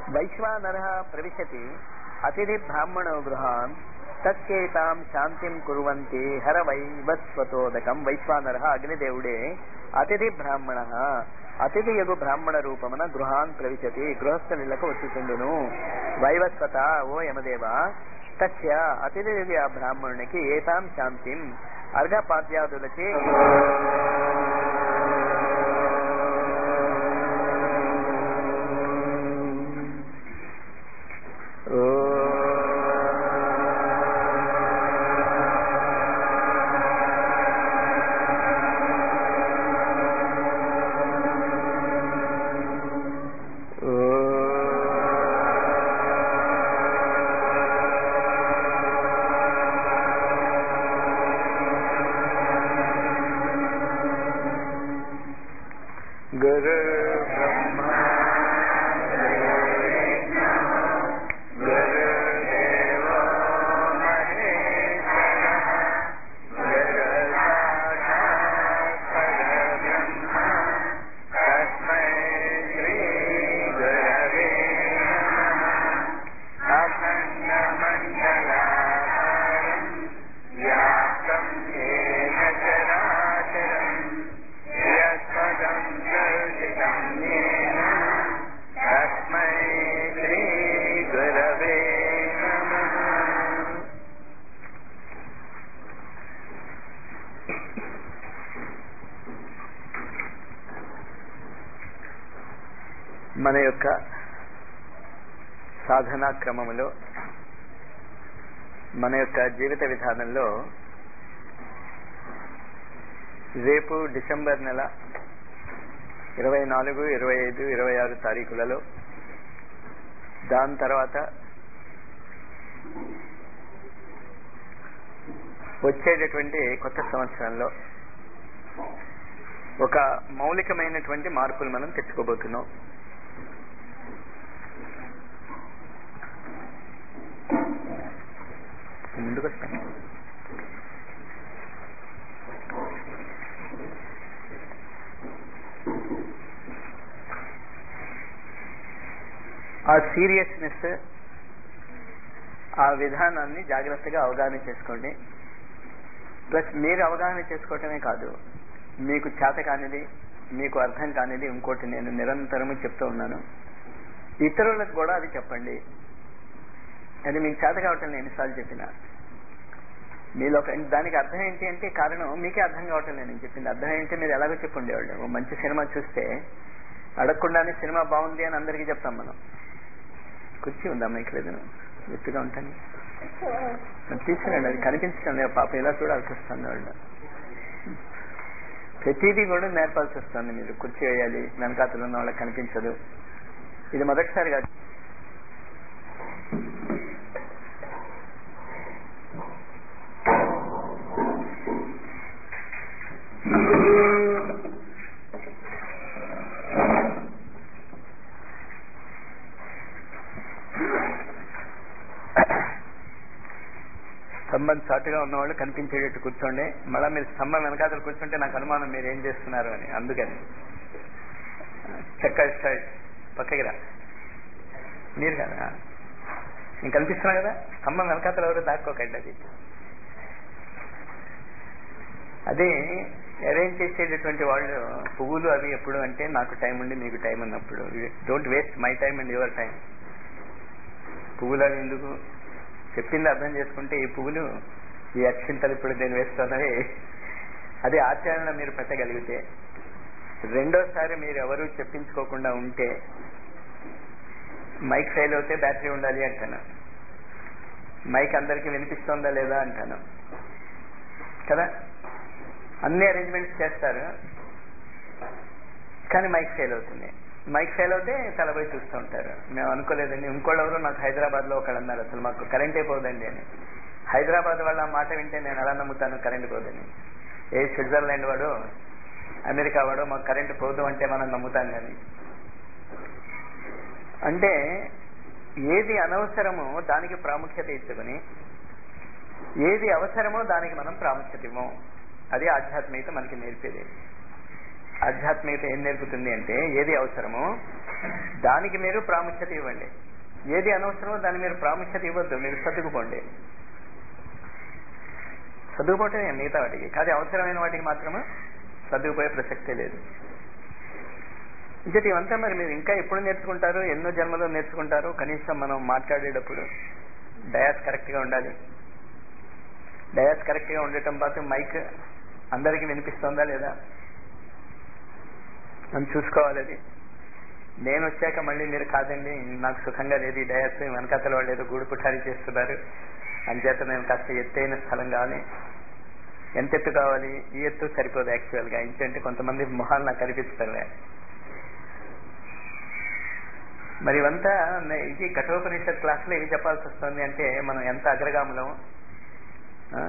వైశ్వానర ప్రవిశతి అతిథి బ్రాహ్మణో గృహాన్ తచ్చేతాం శాంతిం కుర్వంతి హర వైవస్వతోదకం వైశ్వానర అగ్నిదేవుడే అతిథి బ్రాహ్మణ అతిథి యగు బ్రాహ్మణ రూపమున గృహాన్ ప్రవిశతి గృహస్థులకు వచ్చుతుండును వైవస్వత ఓ యమదేవ తస్య అతిథి యగు ఆ బ్రాహ్మణునికి ఏతాం శాంతిం అర్ఘపాద్యాదులచే గురు బ్రహ్మ గురుదేవో మహేశ్వర గురు సాక్షాత్ పరబ్రహ్మ తస్మై శ్రీ గురవే నమః అఖండమండలాకారం వ్యాప్తం ఏన చరాచరం యత్పదం దర్శితం येन తస్మై శ్రీ గురవే నమః మన యొక్క సాధనా క్రమములో మన యొక్క జీవిత విధానంలో రేపు డిసెంబర్ నెల ఇరవై నాలుగు ఇరవై ఐదు ఇరవై ఆరు తారీఖులలో దాని తర్వాత వచ్చేటటువంటి కొత్త సంవత్సరంలో ఒక మౌలికమైనటువంటి మార్పులు మనం తెచ్చుకోబోతున్నాం ముందుకు వస్తాను ఆ సీరియస్నెస్ ఆ విధానాన్ని జాగ్రత్తగా అవగాహన చేసుకోండి ప్లస్ మీరు అవగాహన చేసుకోవటమే కాదు మీకు చేత కానిది మీకు అర్థం కానిది ఇంకోటి నేను నిరంతరము చెప్తూ ఉన్నాను ఇతరులకు కూడా అది చెప్పండి అది మీకు చేత కావటం నేను ఎన్నిసార్లు చెప్పిన మీలో ఒక దానికి అర్థం ఏంటి అంటే కారణం మీకే అర్థం కావటం నేను చెప్పింది అర్థం ఏంటి మీరు ఎలాగో చెప్పుండేవాళ్ళు ఓ మంచి సినిమా చూస్తే అడగకుండానే సినిమా బాగుంది అని అందరికీ చెప్తాం మనం కుర్చీ ఉందా మైక్ లేదు ఎత్తుగా ఉంటాను తీసుకురండి అది కనిపించడం లేదు పాప ఇలా చూడాల్సి వస్తుంది వాళ్ళు ప్రతిదీ కూడా నేర్పాల్సి వస్తుంది మీరు కుర్చీ వేయాలి వెనకాతలు ఉన్న వాళ్ళకి కనిపించదు ఇది మొదటిసారి కాదు స్తంభం చాటుగా ఉన్నవాళ్ళు కనిపించేటట్టు కూర్చోండి మళ్ళీ మీరు స్తంభం వెనకాతలు కూర్చుంటే నాకు అనుమానం మీరు ఏం చేస్తున్నారు అని అందుకని చెక్క స్టైల్ పక్కకి రా మీరు కదా నేను కనిపిస్తున్నా కదా స్తంభం వెనకాతలు ఎవరు దాక్కోకండి అది అదే అరేంజ్ చేసేటటువంటి వాళ్ళు పువ్వులు అవి ఎప్పుడు అంటే నాకు టైం ఉండి మీకు టైం ఉన్నప్పుడు don't waste my time and your time పువ్వులు అవి ఎందుకు చెప్పింది అర్థం చేసుకుంటే ఈ పువ్వులు ఈ అక్షింతలు ఇప్పుడు నేను వేస్తున్నవి అది ఆచరణలో మీరు పెట్టగలిగితే రెండోసారి మీరు ఎవరు చెప్పించుకోకుండా ఉంటే మైక్ ఫెయిల్ అవుతే బ్యాటరీ ఉండాలి అంటాను మైక్ అందరికీ వినిపిస్తోందా లేదా అంటాను కదా అన్ని అరేంజ్మెంట్స్ చేస్తారు కానీ మైక్ ఫెయిల్ అవుతుంది మైక్ ఫెయిల్ అవుతే తలపై చూస్తూ ఉంటారు మేము అనుకోలేదండి ఇంకోళ్ళు ఎవరు నాకు హైదరాబాద్ లో ఒకళ్ళు అన్నారు అసలు మాకు కరెంటే పోదండి అని హైదరాబాద్ వాళ్ళ మాట వింటే నేను ఎలా నమ్ముతాను కరెంట్ పోదని ఏ స్విట్జర్లాండ్ వాడు అమెరికా వాడు మాకు కరెంట్ పోదు అంటే మనం నమ్ముతాం కానీ అంటే ఏది అనవసరమో దానికి ప్రాముఖ్యత ఇచ్చుకుని ఏది అవసరమో దానికి మనం ప్రాముఖ్యత ఇవ్వం అది ఆధ్యాత్మికత మనకి నేర్పేది ఆధ్యాత్మికత ఏం నేర్పుతుంది అంటే ఏది అవసరమో దానికి మీరు ప్రాముఖ్యత ఇవ్వండి ఏది అనవసరమో దాన్ని మీరు ప్రాముఖ్యత ఇవ్వద్దు మీరు సర్దుకుపోండి చదువుకోవటమే మిగతా వాటికి కానీ అవసరమైన వాటికి మాత్రమే చదువుకోయే ప్రసక్తే లేదు ఇంకటి ఇవంతా మరి మీరు ఇంకా ఎప్పుడు నేర్చుకుంటారు ఎన్నో జన్మలో నేర్చుకుంటారు కనీసం మనం మాట్లాడేటప్పుడు డయాస్ కరెక్ట్ గా ఉండాలి డయాస్ కరెక్ట్ గా ఉండటం పాటు మైక్ అందరికీ వినిపిస్తుందా లేదా అని చూసుకోవాలి అది నేను వచ్చాక మళ్ళీ మీరు కాదండి నాకు సుఖంగా లేదు ఈ డయాస్ వెనకాతల వాళ్ళు ఏదో గూడు పుఠారి చేస్తున్నారు అంచేత మేము కాస్త ఎత్తైన స్థలం కావాలి ఎంత ఎత్తు కావాలి ఈ ఎత్తు సరిపోదు యాక్చువల్ గా ఇంకంటే కొంతమంది మొహాలు నాకు కనిపిస్తారు మరి ఇవంతా ఇది కఠోపనిషత్ క్లాస్ లో ఏమి చెప్పాల్సి వస్తుంది అంటే మనం ఎంత అగ్రగాములం ఆ?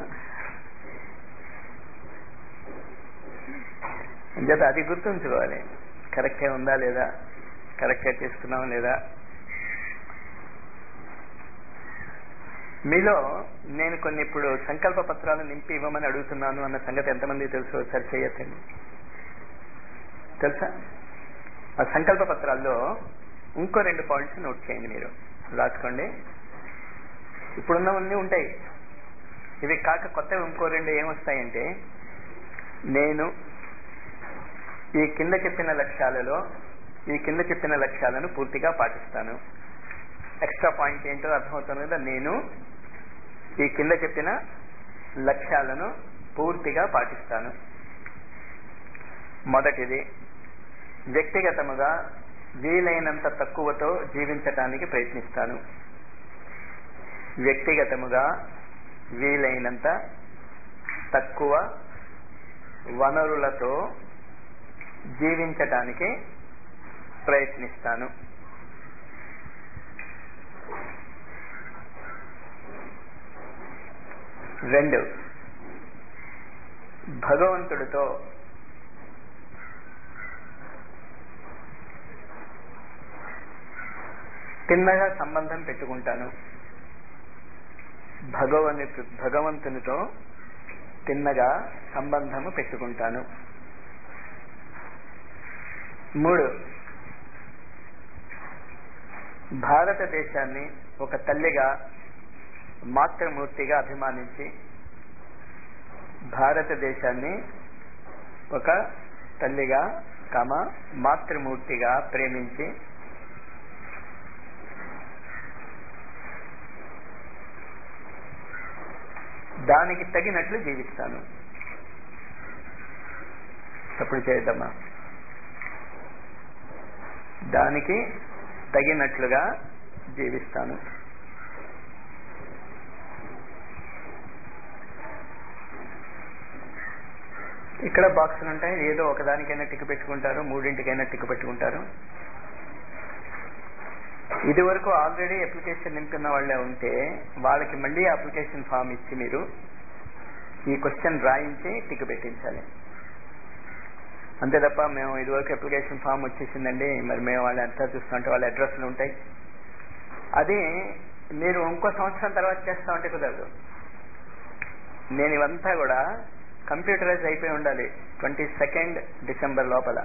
అంచేత అది గుర్తుంచుకోవాలి కరెక్టే ఉందా లేదా కరెక్టే చేస్తున్నాం లేదా మీలో నేను కొన్ని ఇప్పుడు సంకల్ప పత్రాలు నింపి ఇవ్వమని అడుగుతున్నాను అన్న సంగతి ఎంతమంది తెలుసు ఒకసారి చేయొచ్చండి తెలుసా ఆ సంకల్ప పత్రాల్లో ఇంకో రెండు పాయింట్స్ నోట్ చేయండి మీరు రాసుకోండి ఇప్పుడున్నవన్నీ ఉంటాయి ఇవి కాక కొత్తవి ఇంకో రెండు ఏమొస్తాయంటే నేను ఈ కింద చెప్పిన లక్ష్యాలలో ఈ కింద చెప్పిన లక్ష్యాలను పూర్తిగా పాటిస్తాను ఎక్స్ట్రా పాయింట్ ఏంటో అర్థమవుతుంది కదా నేను ఈ కింద చెప్పిన లక్ష్యాలను పూర్తిగా పాటిస్తాను మొదటిది వ్యక్తిగతముగా వీలైనంత తక్కువతో జీవించటానికి ప్రయత్నిస్తాను వ్యక్తిగతముగా వీలైనంత తక్కువ వనరులతో జీవించటానికి ప్రయత్నిస్తాను రెండు భగవంతుడితో తిన్నగా సంబంధం పెట్టుకుంటాను భగవని భగవంతునితో తిన్నగా సంబంధము పెట్టుకుంటాను మూడు భారతదేశాన్ని ఒక తల్లిగా మాతృమూర్తిగా అభిమానించి భారతదేశాన్ని ఒక తల్లిగా కమ మాతృమూర్తిగా ప్రేమించి దానికి తగినట్లు జీవిస్తాను తప్పుడు చేయద్దమ్మా దానికి తగినట్లుగా జీవిస్తాను ఇక్కడ బాక్సులు ఉంటాయి ఏదో ఒకదానికైనా టిక్ పెట్టుకుంటారు మూడింటికైనా టిక్ పెట్టుకుంటారు ఇది వరకు ఆల్రెడీ అప్లికేషన్ నింపుకున్న వాళ్ళే ఉంటే వాళ్ళకి మళ్ళీ అప్లికేషన్ ఫామ్ ఇచ్చి మీరు ఈ క్వశ్చన్ రాయించి టిక్ పెట్టించాలి అంతే తప్ప మేము ఇదివరకు అప్లికేషన్ ఫామ్ వచ్చేసిందండి మరి మేము వాళ్ళు ఎంత చూస్తుంటే వాళ్ళ అడ్రస్లు ఉంటాయి అది మీరు ఇంకో సంవత్సరం తర్వాత చేస్తా ఉంటే కుదరదు నేను ఇవంతా కూడా కంప్యూటరైజ్ అయిపోయి ఉండాలి ట్వంటీ సెకండ్ డిసెంబర్ లోపల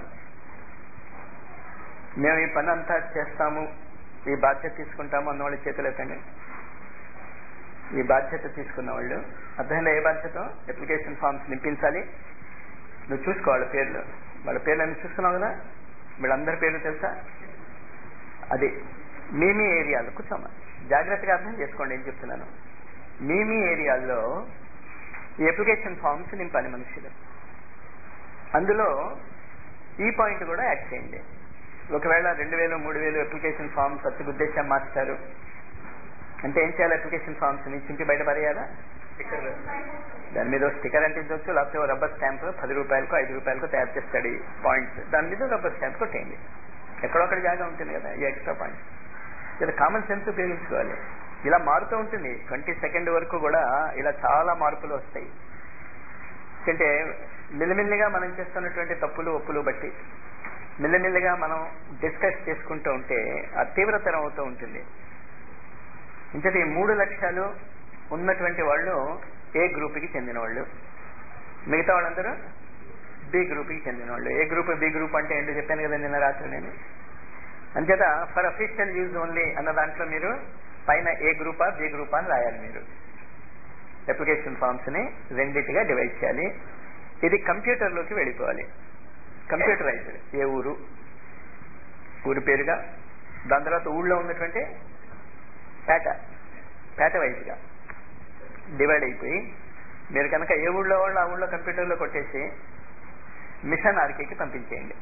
మేము ఈ పని అంతా చేస్తాము ఈ బాధ్యత తీసుకుంటాము అన్న వాళ్ళ చేతులు ఎత్తండి ఈ బాధ్యత తీసుకున్న వాళ్ళు అర్థమైందా ఏ బాధ్యత అప్లికేషన్ ఫామ్స్ నింపించాలి నువ్వు చూసుకో వాళ్ళ పేర్లు వాళ్ళ పేర్లు అన్ని చూస్తున్నావు కదా వీళ్ళందరి పేర్లు తెలుసా అది మీ మీ ఏరియాలో కూర్చోమా జాగ్రత్తగా అర్థం చేసుకోండి ఏం చెప్తున్నాను మీ మీ ఏరియాల్లో ఈ అప్లికేషన్ ఫామ్స్ నింపాలి మనుషులు అందులో ఈ పాయింట్ కూడా యాడ్ చేయండి ఒకవేళ రెండు వేలు మూడు వేలు అప్లికేషన్ ఫామ్స్ అతి ఉద్దేశం మార్చారు అంటే ఏం చేయాలి అప్లికేషన్ ఫామ్స్ ని చింపి బయట పడేయాలా స్టిక్కర్ దాని మీద స్టిక్కర్ అంటించవచ్చు లేకపోతే ఓ రబ్బర్ స్టాంప్ పది రూపాయలకు ఐదు రూపాయలకు తయారు చేస్తాడు ఈ పాయింట్స్ దాని మీద రబ్బర్ స్టాంప్ కొట్టేయండి ఎక్కడొక్కడ జాగా ఉంటుంది కదా ఈ ఎక్స్ట్రా పాయింట్స్ ఇలా కామన్ సెన్స్ ఉపయోగించుకోవాలి ఇలా మారుతూ ఉంటుంది ట్వంటీ సెకండ్ వరకు కూడా ఇలా చాలా మార్పులు వస్తాయి అంటే మెల్లిమెల్లిగా మనం చేస్తున్నటువంటి తప్పులు ఒప్పులు బట్టి మెల్లిమెల్లిగా మనం డిస్కస్ చేసుకుంటూ ఉంటే ఆ తీవ్రతరం అవుతూ ఉంటుంది ఇంతటి మూడు లక్ష్యాలు ఉన్నటువంటి వాళ్ళు ఏ గ్రూప్కి చెందిన వాళ్ళు మిగతా వాళ్ళందరూ బి గ్రూప్కి చెందిన వాళ్ళు ఏ గ్రూప్ బి గ్రూప్ అంటే ఏంటో చెప్పాను కదా నిన్న రాత్రి నేను అంచేత ఫర్ అఫీషియల్ యూజ్ ఓన్లీ అన్న దాంట్లో మీరు పైన ఏ గ్రూపా బి గ్రూపా అని రాయాలి మీరు అప్లికేషన్ ఫామ్స్ ని రెండింటిగా డివైడ్ చేయాలి ఇది కంప్యూటర్లోకి వెళ్ళిపోవాలి కంప్యూటరైజ్డ్ ఏ ఊరు ఊరి పేరుగా దాని తర్వాత ఊళ్ళో ఉన్నటువంటి పేట పేట వైజ్గా డివైడ్ అయిపోయి మీరు కనుక ఏ ఊళ్ళో వాళ్ళు ఆ ఊళ్ళో కంప్యూటర్లో కొట్టేసి మిషన్ ఆర్కేకి పంపించేయండి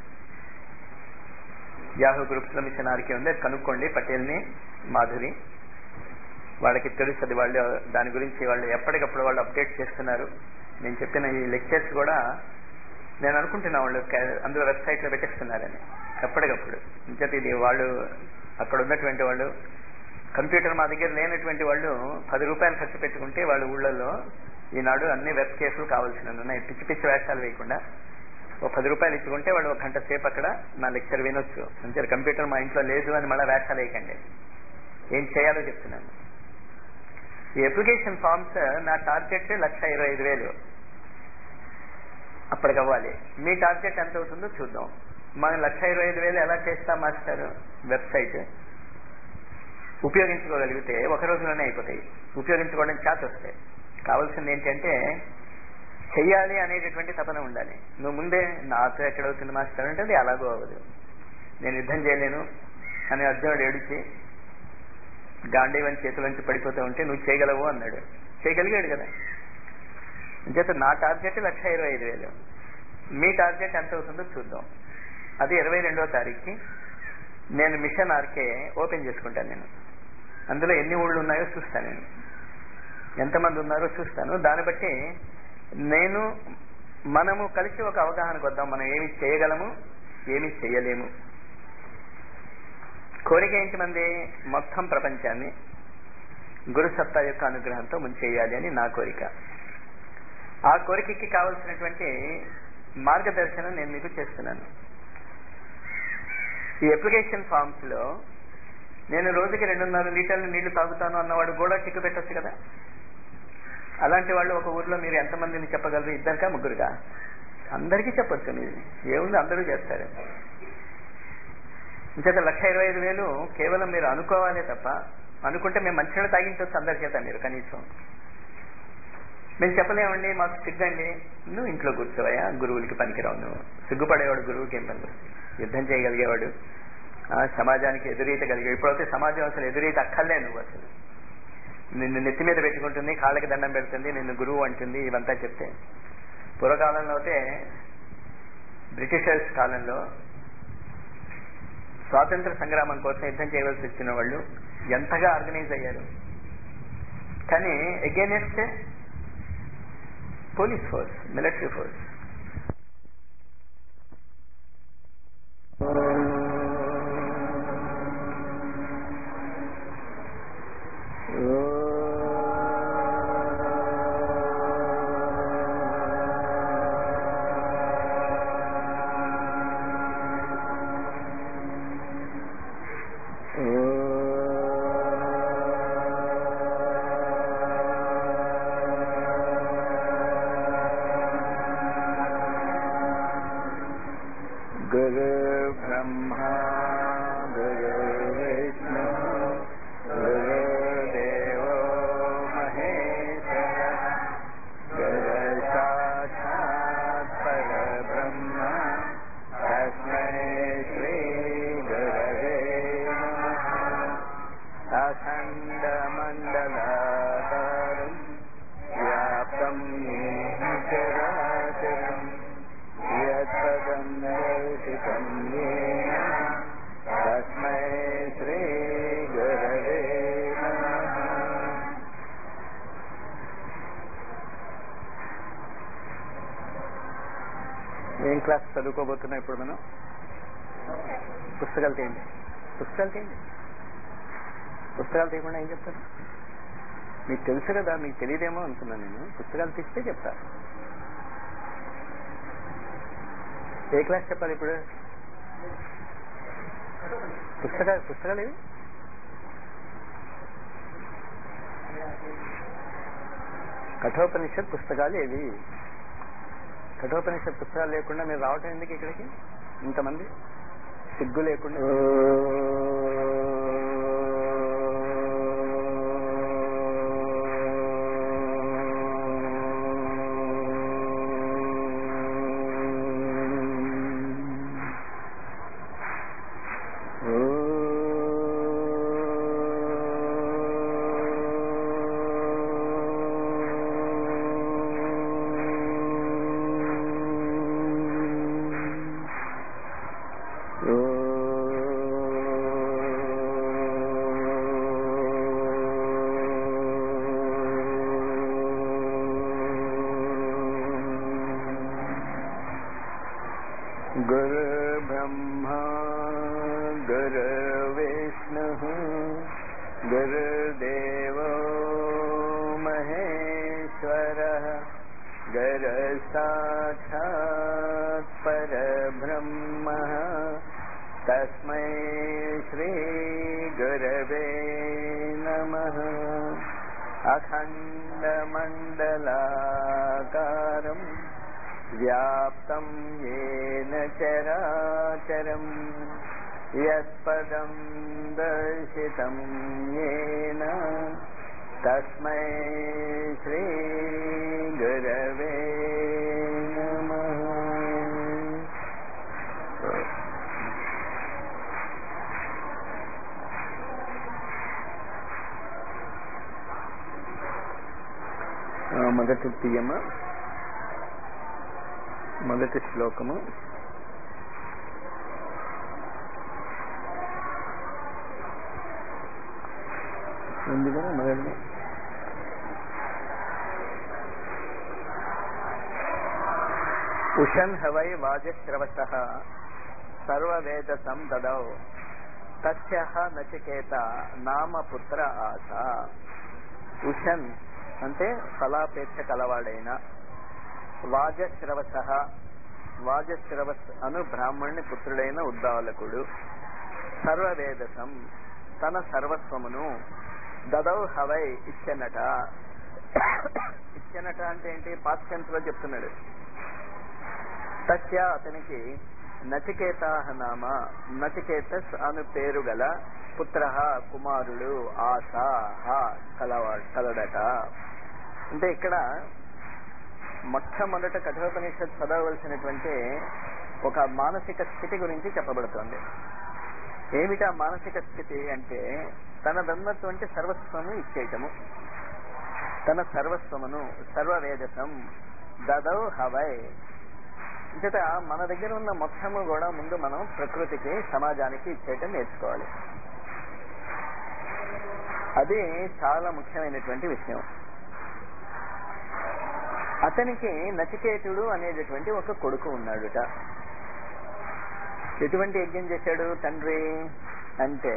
యాహూ గ్రూప్స్ లో మిషన్ ఆర్కే ఉంది అది కనుక్కోండి పటేల్ని మాధురి వాళ్ళకి తెలుస్తుంది వాళ్ళు దాని గురించి వాళ్ళు ఎప్పటికప్పుడు వాళ్ళు అప్డేట్ చేస్తున్నారు నేను చెప్పిన ఈ లెక్చర్స్ కూడా నేను అనుకుంటున్నా వాళ్ళు క- అందులో వెబ్సైట్ లో పెట్టేస్తున్నారని ఎప్పటికప్పుడు ఇంచేత ఇది వాళ్ళు అక్కడ ఉన్నటువంటి వాళ్ళు కంప్యూటర్ మా దగ్గర లేనటువంటి వాళ్ళు పది రూపాయలు ఖర్చు పెట్టుకుంటే వాళ్ళ ఊళ్ళల్లో ఈనాడు అన్ని వెబ్ కేసులు కావాల్సినవి ఉన్నాయి పిచ్చి పిచ్చి వేషాలు వేయకుండా ఒక పది రూపాయలు ఇచ్చుకుంటే వాళ్ళు ఒక గంట సేపు అక్కడ నా లెక్చర్ వినొచ్చు అంతే కంప్యూటర్ మా ఇంట్లో లేదు అని మళ్ళీ వేషాలు వేయకండి ఏం చేయాలో చెప్తున్నాను ఈ అప్లికేషన్ ఫామ్స్ నా టార్గెట్ లక్ష ఇరవై ఐదు వేలు అప్పటికి అవ్వాలి మీ టార్గెట్ ఎంత అవుతుందో చూద్దాం మనం లక్ష ఇరవై ఐదు వేలు ఎలా చేస్తాం మాస్టర్ వెబ్సైట్ ఉపయోగించుకోగలిగితే ఒక రోజులోనే అయిపోతాయి ఉపయోగించుకోవడం చేత వస్తాయి కావాల్సింది ఏంటంటే చెయ్యాలి అనేటటువంటి తపన ఉండాలి నువ్వు ముందే నాతో ఎక్కడవుతుంది మాస్టర్ అంటే అది అలాగో అవ్వదు నేను యుద్ధం చేయలేను అని అర్జునుడు ఏడిచి గాంధీవన్ చేతులోంచి పడిపోతూ ఉంటే నువ్వు చేయగలవు అన్నాడు చేయగలిగాడు కదా అంచేత నా టార్గెట్ లక్ష ఇరవై ఐదు వేలు మీ టార్గెట్ ఎంత అవుతుందో చూద్దాం అది ఇరవై రెండో తారీఖుకి నేను మిషన్ ఆర్కే ఓపెన్ చేసుకుంటాను నేను అందులో ఎన్ని ఊళ్ళు ఉన్నాయో చూస్తాను నేను ఎంతమంది ఉన్నారో చూస్తాను దాన్ని బట్టి నేను మనము కలిసి ఒక అవగాహనకు వద్దాం మనం ఏమి చేయగలము ఏమి చేయలేము కోరిక ఏంటి మంది మొత్తం ప్రపంచాన్ని గురు సత్తా యొక్క అనుగ్రహంతో ముంచేయాలి అని నా కోరిక ఆ కోరికకి కావలసినటువంటి మార్గదర్శనం నేను మీకు చేస్తున్నాను ఈ అప్లికేషన్ ఫామ్స్ లో నేను రోజుకి రెండున్నర లీటర్లు నీళ్లు తాగుతాను అన్నవాడు కూడా టిక్కు పెట్టొచ్చు కదా అలాంటి వాళ్ళు ఒక ఊర్లో మీరు ఎంతమందిని చెప్పగలరు ఇద్దరికా ముగ్గురుగా అందరికీ చెప్పొచ్చు మీరు ఏముంది అందరూ చేస్తారు ఇంచేత లక్ష ఇరవై ఐదు వేలు కేవలం మీరు అనుకోవాలే తప్ప అనుకుంటే మేము మంచినీళ్ళు తాగించవచ్చు అందరి చేత మీరు కనీసం మేము చెప్పలేమండి మాకు సిగ్గండి నువ్వు ఇంట్లో కూర్చోవయ్యా గురువులకి పనికిరావు నువ్వు సిగ్గుపడేవాడు గురువుకి ఏం పని యుద్ధం చేయగలిగేవాడు ఆ, సమాజానికి ఎదురీత కలిగేవాడు ఇప్పుడైతే సమాజం అసలు ఎదురీత అక్కర్లే నువ్వు అసలు నిన్ను నెత్తి మీద పెట్టుకుంటుంది కాళ్ళకి దండం పెడుతుంది నిన్ను గురువు అంటుంది ఇవంతా చెప్తే పూర్వకాలంలో అయితే బ్రిటిషర్స్ కాలంలో స్వాతంత్ర సంగ్రామం కోసం యుద్ధం చేయవలసి వచ్చిన వాళ్ళు ఎంతగా ఆర్గనైజ్ అయ్యారు కానీ against police force military force గురు బ్రహ్మా గురు విష్ణు గురుదేవో మహేశ్వర గురు సాక్షాత్ పరబ్రహ్మ తస్మై శ్రీ గురవే నమః అఖండమండలాకారం వ్యాప్తం ఏన చరాచరం యత్పదం దర్శితం येन తస్మై శ్రీ గురవే నమః ఏం క్లాస్ చదువుకోబోతున్నాం ఇప్పుడు మనం పుస్తకాలు తీయండి పుస్తకాలు తీయండి పుస్తకాలు తీయకుండా ఏం చెప్తారు మీకు తెలుసు కదా మీకు తెలియదేమో అనుకున్నాను నేను పుస్తకాలు తీస్తే చెప్తా ఏ క్లాస్ చెప్పాలి ఇప్పుడు పుస్తకాలు పుస్తకాలు ఏవి కఠోపనిషత్ పుస్తకాలు ఏవి కఠోపనిషత్ పుస్తకాలు లేకుండా మీరు రావటం ఎందుకు ఇక్కడికి ఇంతమంది సిగ్గు లేకుండా गुरुर्ब्रह्मा गुरुर्विष्णुः गुरुर्देवो महेश्वरः गुरुसाक्षात् परब्रह्मः तस्मै श्रीगुरवे नमः अखण्डमण्डलाकारम् व्याप्तं येन चराचरम् यत्पदं दर्शितं येन तस्मै श्रीगुरवे नमः మొదటి తీయమ మొదటి శ్లోకము ఉంది కదా మొదటి ఉషన్ హవై వాజశ్రవస సర్వవేదసం దదౌ తస్య నచికేత నామ పుత్ర ఆశ ఉషన్ అంటే ఫలాపేక్ష కలవాడైన వాజశ్రవస వాజశ్రవస్ అను బ్రాహ్మణ్ణి పుత్రుడైన ఉద్దాలకుడు సర్వవేదసం తన సర్వస్వమును దదౌ హవై ఇచ్చనట ఇచ్చనట అంటే ఏంటి పాశ్చంత్ లో చెప్తున్నాడు తస్య అతనికి నచికేత నామ నచికేతస్ అను పేరు గల పుత్ర కుమారుడు ఆశ కలవా కలడట అంటే ఇక్కడ మొట్టమొదట కఠోపనిషత్ చదవవలసినటువంటి ఒక మానసిక స్థితి గురించి చెప్పబడుతోంది ఏమిటా మానసిక స్థితి అంటే తనదన్నటువంటి సర్వస్వము ఇచ్చేయటము తన సర్వస్వమును సర్వవేదసం దదౌ హవై ఇంకట మన దగ్గర ఉన్న మొత్తము కూడా ముందు మనం ప్రకృతికి సమాజానికి ఇచ్చేయటం నేర్చుకోవాలి అది చాలా ముఖ్యమైనటువంటి విషయం అతనికి నచికేతుడు అనేటటువంటి ఒక కొడుకు ఉన్నాడుట ఎటువంటి యజ్ఞం చేశాడు తండ్రి అంటే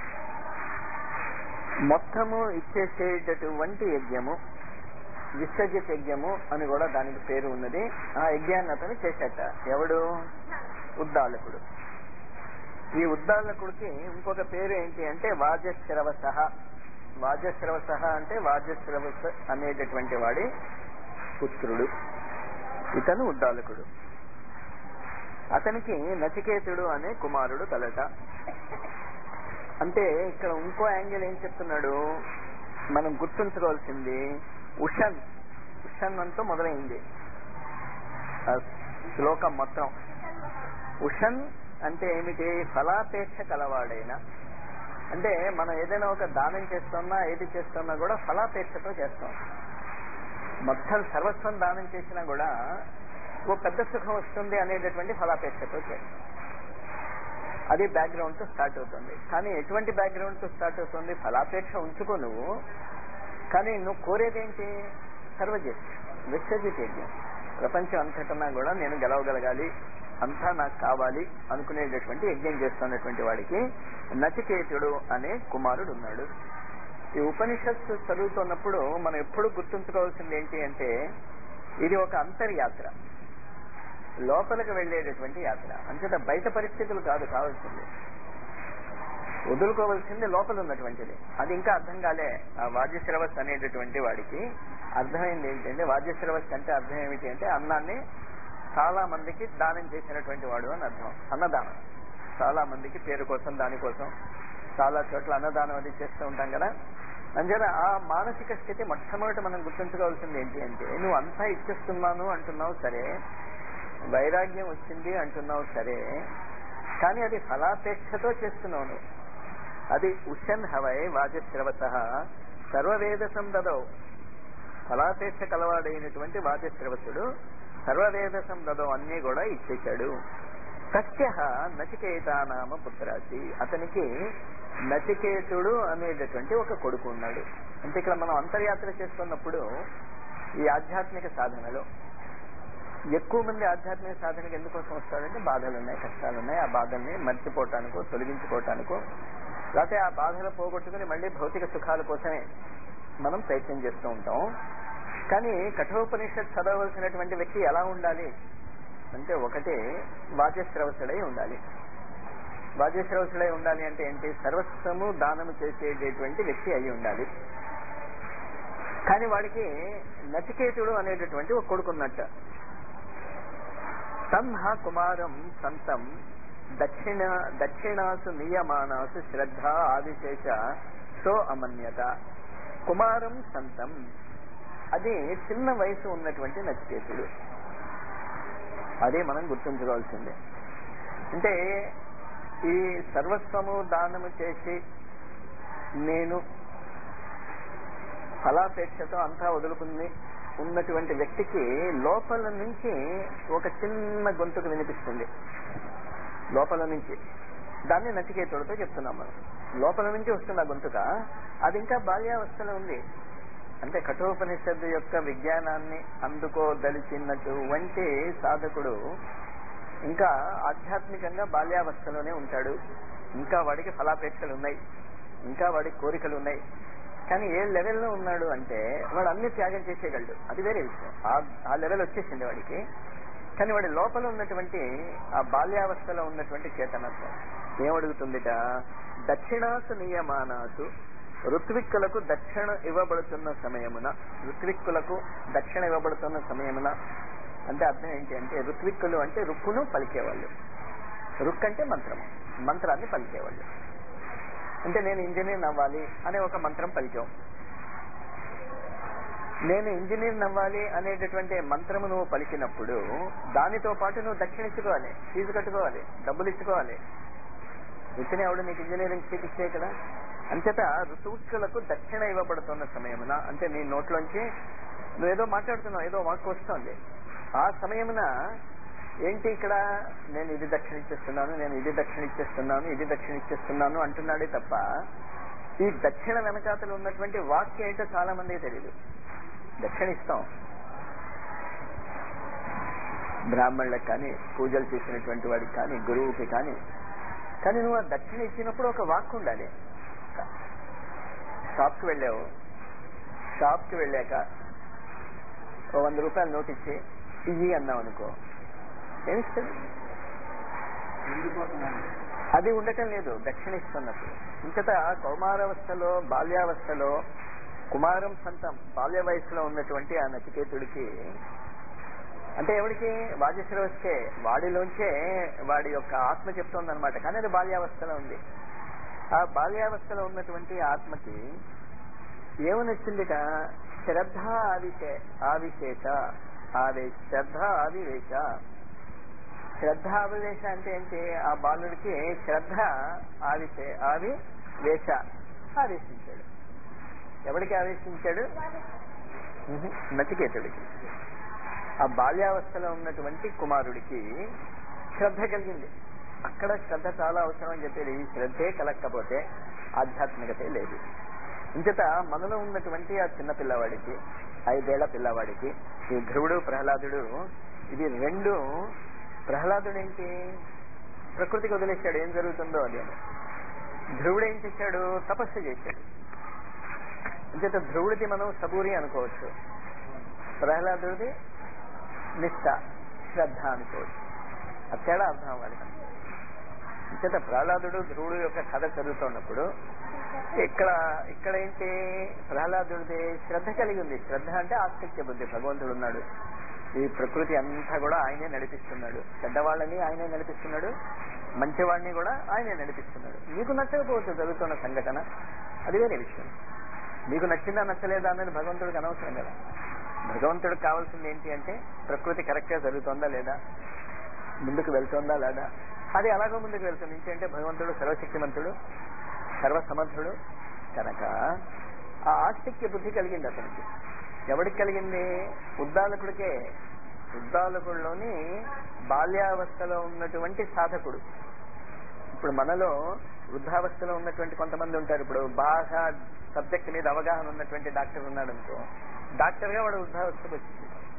మొత్తము ఇచ్చేసేటటువంటి యజ్ఞము విసర్జిత యజ్ఞము అని కూడా దానికి పేరు ఉన్నది ఆ యజ్ఞాన్ని అతను చేశాట ఎవడు ఉద్దాలకుడు ఈ ఉద్దాలకుడికి ఇంకొక పేరు ఏంటి అంటే వాజశ్రవస వాజశ్రవస అంటే వాజశ్రవస అనేటటువంటి వాడి పుత్రుడు ఇతను ఉద్దాలకుడు అతనికి నచికేతుడు అనే కుమారుడు కలట అంటే ఇక్కడ ఇంకో యాంగిల్ ఏం చెప్తున్నాడు మనం గుర్తుంచుకోవాల్సింది ఉషన్ ఉషన్ అంతా మొదలైంది ఆ శ్లోకం మొత్తం ఉషన్ అంటే ఏమిటి ఫలాపేక్ష కలవాడైన అంటే మనం ఏదైనా ఒక దానం చేస్తున్నా ఏది చేస్తున్నా కూడా ఫలాపేక్షతో చేస్తాం మొత్తం సర్వస్వం దానం చేసినా కూడా ఓ పెద్ద సుఖం వస్తుంది అనేటటువంటి ఫలాపేక్షతో చేస్తాం అది బ్యాక్గ్రౌండ్ తో స్టార్ట్ అవుతుంది కానీ ఎటువంటి బ్యాక్గ్రౌండ్ తో స్టార్ట్ అవుతుంది ఫలాపేక్ష ఉంచుకో నువ్వు కానీ నువ్వు కోరేదేంటి సర్వజిత్ విశ్వజిత్ యజ్ఞం ప్రపంచం అంతటన్నా కూడా నేను గెలవగలగాలి అంతా నాకు కావాలి అనుకునేటటువంటి యజ్ఞం చేస్తున్నటువంటి వాడికి నచికేతుడు అనే కుమారుడు ఉన్నాడు ఈ ఉపనిషత్తు చదువుతున్నప్పుడు మనం ఎప్పుడు గుర్తుంచుకోవాల్సింది ఏంటి అంటే ఇది ఒక అంతర్యాత్ర లోపలికి వెళ్లేటటువంటి యాత్ర అంచేత బయట పరిస్థితులు కాదు కావాల్సింది వదులుకోవాల్సింది లోపల ఉన్నటువంటిది అది ఇంకా అర్థం కాలే ఆ వాద్యశ్రవస్ అనేటటువంటి వాడికి అర్థమైంది ఏంటంటే వాద్యశ్రవస్ అంటే అర్థం ఏమిటి అంటే అన్నాన్ని చాలా మందికి దానం చేసినటువంటి వాడు అని అర్థం అన్నదానం చాలా మందికి పేరు కోసం దానికోసం చాలా చోట్ల అన్నదానం అది చేస్తూ ఉంటాం కదా అంచేత ఆ మానసిక స్థితి మొట్టమొదటి మనం గుర్తుంచుకోవాల్సింది ఏంటి అంటే నువ్వు అంతా ఇచ్చేస్తున్నాను అంటున్నావు సరే వైరాగ్యం వచ్చింది అంటున్నావు సరే కానీ అది ఫలాపేక్షతో చేస్తున్నావు నువ్వు అది ఉషన్ హవై వాచశ్రవత సర్వవేద సందదవు ఫలాపేక్ష కలవాడైనటువంటి వాచశ్రవసుడు సర్వవేద సందదవు అన్ని కూడా ఇచ్చేశాడు సత్య నచికేత నామ పుత్రాసి అతనికి నచికేతుడు అనేటటువంటి ఒక కొడుకు ఉన్నాడు అంటే ఇక్కడ మనం అంతర్యాత్ర చేస్తున్నప్పుడు ఈ ఆధ్యాత్మిక సాధనలో ఎక్కువ మంది ఆధ్యాత్మిక సాధనకి ఎందుకోసం వస్తాడంటే బాధలు ఉన్నాయి కష్టాలు ఉన్నాయి ఆ బాధల్ని మర్చిపోవటానికో తొలగించుకోవటానికో లేకపోతే ఆ బాధలు పోగొట్టుకుని మళ్ళీ భౌతిక సుఖాల కోసమే మనం ప్రయత్నం చేస్తూ ఉంటాం కానీ కఠోపనిషత్ చదవలసినటువంటి వ్యక్తి ఎలా ఉండాలి అంటే ఒకటే వాద్యశ్రవసుడై ఉండాలి వాద్యశ్రవసుడై ఉండాలి అంటే ఏంటి సర్వస్వము దానము చేసేటటువంటి వ్యక్తి అయి ఉండాలి కానీ వాడికి నచికేతుడు అనేటటువంటి ఒక కొడుకున్నట్ట తన్హ కుమారం సంతం దక్షిణ దక్షిణాసు నియమానాసు శ్రద్ధ ఆదిశేష సో అమన్యత కుమారం సంతం అది చిన్న వయసు ఉన్నటువంటి నచికేతుడు అదే మనం గుర్తుంచుకోవాల్సిందే అంటే ఈ సర్వస్వము దానము చేసి నేను ఫలాపేక్షతో అంతా వదులుకుని ఉన్నటువంటి వ్యక్తికి లోపల నుంచి ఒక చిన్న గొంతుకు వినిపిస్తుంది లోపల నుంచి దాన్ని నచికేతుడితో చెప్తున్నాం మనం లోపల నుంచి వస్తున్న గొంతుక అది ఇంకా బాల్యావస్థలో ఉంది అంటే కఠోపనిషత్తు యొక్క విజ్ఞానాన్ని అందుకోదలిచినటువంటి సాధకుడు ఇంకా ఆధ్యాత్మికంగా బాల్యావస్థలోనే ఉంటాడు ఇంకా వాడికి ఫలాపేక్షలు ఉన్నాయి ఇంకా వాడికి కోరికలు ఉన్నాయి కానీ ఏ లెవెల్లో ఉన్నాడు అంటే వాడు అన్ని త్యాగం చేసేయగలడు అది వేరే విషయం ఆ లెవెల్ వచ్చేసింది వాడికి కానీ వాడి లోపల ఉన్నటువంటి ఆ బాల్యావస్థలో ఉన్నటువంటి చేతనత్వం ఏమడుగుతుందిట దక్షిణాసు నియమానాసు ఋత్విక్కులకు దక్షిణ ఇవ్వబడుతున్న సమయమున ఋత్విక్కులకు దక్షిణ ఇవ్వబడుతున్న సమయమున అంటే అర్థం ఏంటి అంటే ఋత్విక్కులు అంటే రుక్కును పలికేవాళ్ళు రుక్ అంటే మంత్రము మంత్రాన్ని పలికేవాళ్ళు అంటే నేను ఇంజనీర్ అవ్వాలి అనే ఒక మంత్రం పలికాం నేను ఇంజనీర్ అవ్వాలి అనేటటువంటి మంత్రము నువ్వు పలికినప్పుడు దానితో పాటు నువ్వు దక్షిణ ఇచ్చుకోవాలి ఫీజు కట్టుకోవాలి డబ్బులు ఇచ్చుకోవాలి ఇతనే ఆవిడ నీకు ఇంజనీరింగ్ సీట్ ఇచ్చే కదా అంచేత ఋతువులకు దక్షిణ ఇవ్వబడుతున్న సమయమున అంటే నీ నోట్లోంచి నువ్వేదో మాట్లాడుతున్నావు ఏదో వాక్కు వస్తోంది ఆ సమయమున ఏంటి ఇక్కడ నేను ఇది దక్షిణ ఇచ్చేస్తున్నాను నేను ఇది దక్షిణ ఇచ్చేస్తున్నాను ఇది దక్షిణ ఇచ్చేస్తున్నాను అంటున్నాడే తప్ప ఈ దక్షిణ వెనకాతలు ఉన్నటువంటి వాక్యం ఏంటో చాలా మందికి తెలియదు దక్షిణ ఇస్తాం బ్రాహ్మణులకు కానీ పూజలు చేసినటువంటి వాడికి కానీ గురువుకి కానీ కానీ నువ్వు ఆ దక్షిణ ఇచ్చినప్పుడు ఒక వాక్ ఉండాలి షాప్కి వెళ్ళావు షాప్కి వెళ్ళాక ఓ వంద రూపాయలు నోట్ ఇచ్చి ఇయ్యి అన్నావు అనుకో ఏమిస్తుంది అది ఉండటం లేదు దక్షిణ ఇస్తున్నప్పుడు ఇంకట కౌమారావస్థలో బాల్యావస్థలో కుమారం సంతం బాల్య వయసులో ఉన్నటువంటి ఆ నచికేతుడికి అంటే ఎవడికి వాజశ్రవస్తే వాడిలోంచే వాడి యొక్క ఆత్మ చెప్తోందనమాట కానీ అది బాల్యావస్థలో ఉంది ఆ బాల్యావస్థలో ఉన్నటువంటి ఆత్మకి ఏమనొచ్చిందిట శ్రద్ధ ఆవిశే ఆవిశేష ఆవేశ శ్రద్ధ ఆవివేశ శ్రద్ధ ఆవివేశ అంటే ఏంటి ఆ బాలుడికి శ్రద్ధ ఆవిశే ఆవి వేష ఆవేశించాడు ఎవడికి ఆవేశించాడు ఉహు, నచికేతుడికి ఆ బాల్యావస్థలో ఉన్నటువంటి కుమారుడికి శ్రద్ధ కలిగింది అక్కడ శ్రద్ధ చాలా అవసరం అని చెప్పేది ఈ శ్రద్ధే కలగకపోతే ఆధ్యాత్మికతే లేదు ఇంచేత మనలో ఉన్నటువంటి ఆ చిన్న పిల్లవాడికి ఐదేళ్ల పిల్లవాడికి ఈ ధ్రువుడు ప్రహ్లాదుడు ఇది రెండు ప్రహ్లాదుడు ఏంటి ప్రకృతికి వదిలేశాడు ఏం జరుగుతుందో అది అని ధ్రువుడు ఏం చేశాడు తపస్సు చేశాడు అంచేత ధ్రువుడిది మనం సబూరి అనుకోవచ్చు ప్రహ్లాదుడిది నిష్ట శ్రద్ధ అనుకోవచ్చు ఆ తేడా అర్థం అవ్వాలి అంచేత ప్రహ్లాదుడు ధ్రువుడు యొక్క కథ చదువుతున్నప్పుడు ఇక్కడ ఇక్కడ ఏంటి ప్రహ్లాదుడిది శ్రద్ధ కలిగి ఉంది శ్రద్ధ అంటే ఆసక్తి బుద్ధి భగవంతుడు ఉన్నాడు ఈ ప్రకృతి అంతా కూడా ఆయనే నడిపిస్తున్నాడు చెడ్డవాళ్ళని ఆయనే నడిపిస్తున్నాడు మంచివాడిని కూడా ఆయనే నడిపిస్తున్నాడు మీకు నచ్చకపోవచ్చు జరుగుతున్న సంఘటన అది వేరే విషయం మీకు నచ్చిందా నచ్చలేదా అనేది భగవంతుడికి అనవసరం కదా భగవంతుడికి కావాల్సింది ఏంటి అంటే ప్రకృతి కరెక్ట్ గా జరుగుతుందా లేదా ముందుకు వెళ్తుందా లేదా అది ఎలాగో ముందుకు వెళ్తుంది ఏంటి అంటే భగవంతుడు సర్వశక్తిమంతుడు సర్వసమర్థుడు కనుక ఆ ఆస్తిక్య బుద్ధి కలిగింది అతనికి ఎవడికి కలిగింది ఉద్దాలకుడికే ఉద్దాలకుడిలోని బాల్యావస్థలో ఉన్నటువంటి సాధకుడు ఇప్పుడు మనలో వృద్ధావస్థలో ఉన్నటువంటి కొంతమంది ఉంటారు ఇప్పుడు బాగా సబ్జెక్ట్ మీద అవగాహన ఉన్నటువంటి డాక్టర్ ఉన్నాడు అనుకో డాక్టర్ గా వాడు వృద్ధావస్థకు వచ్చింది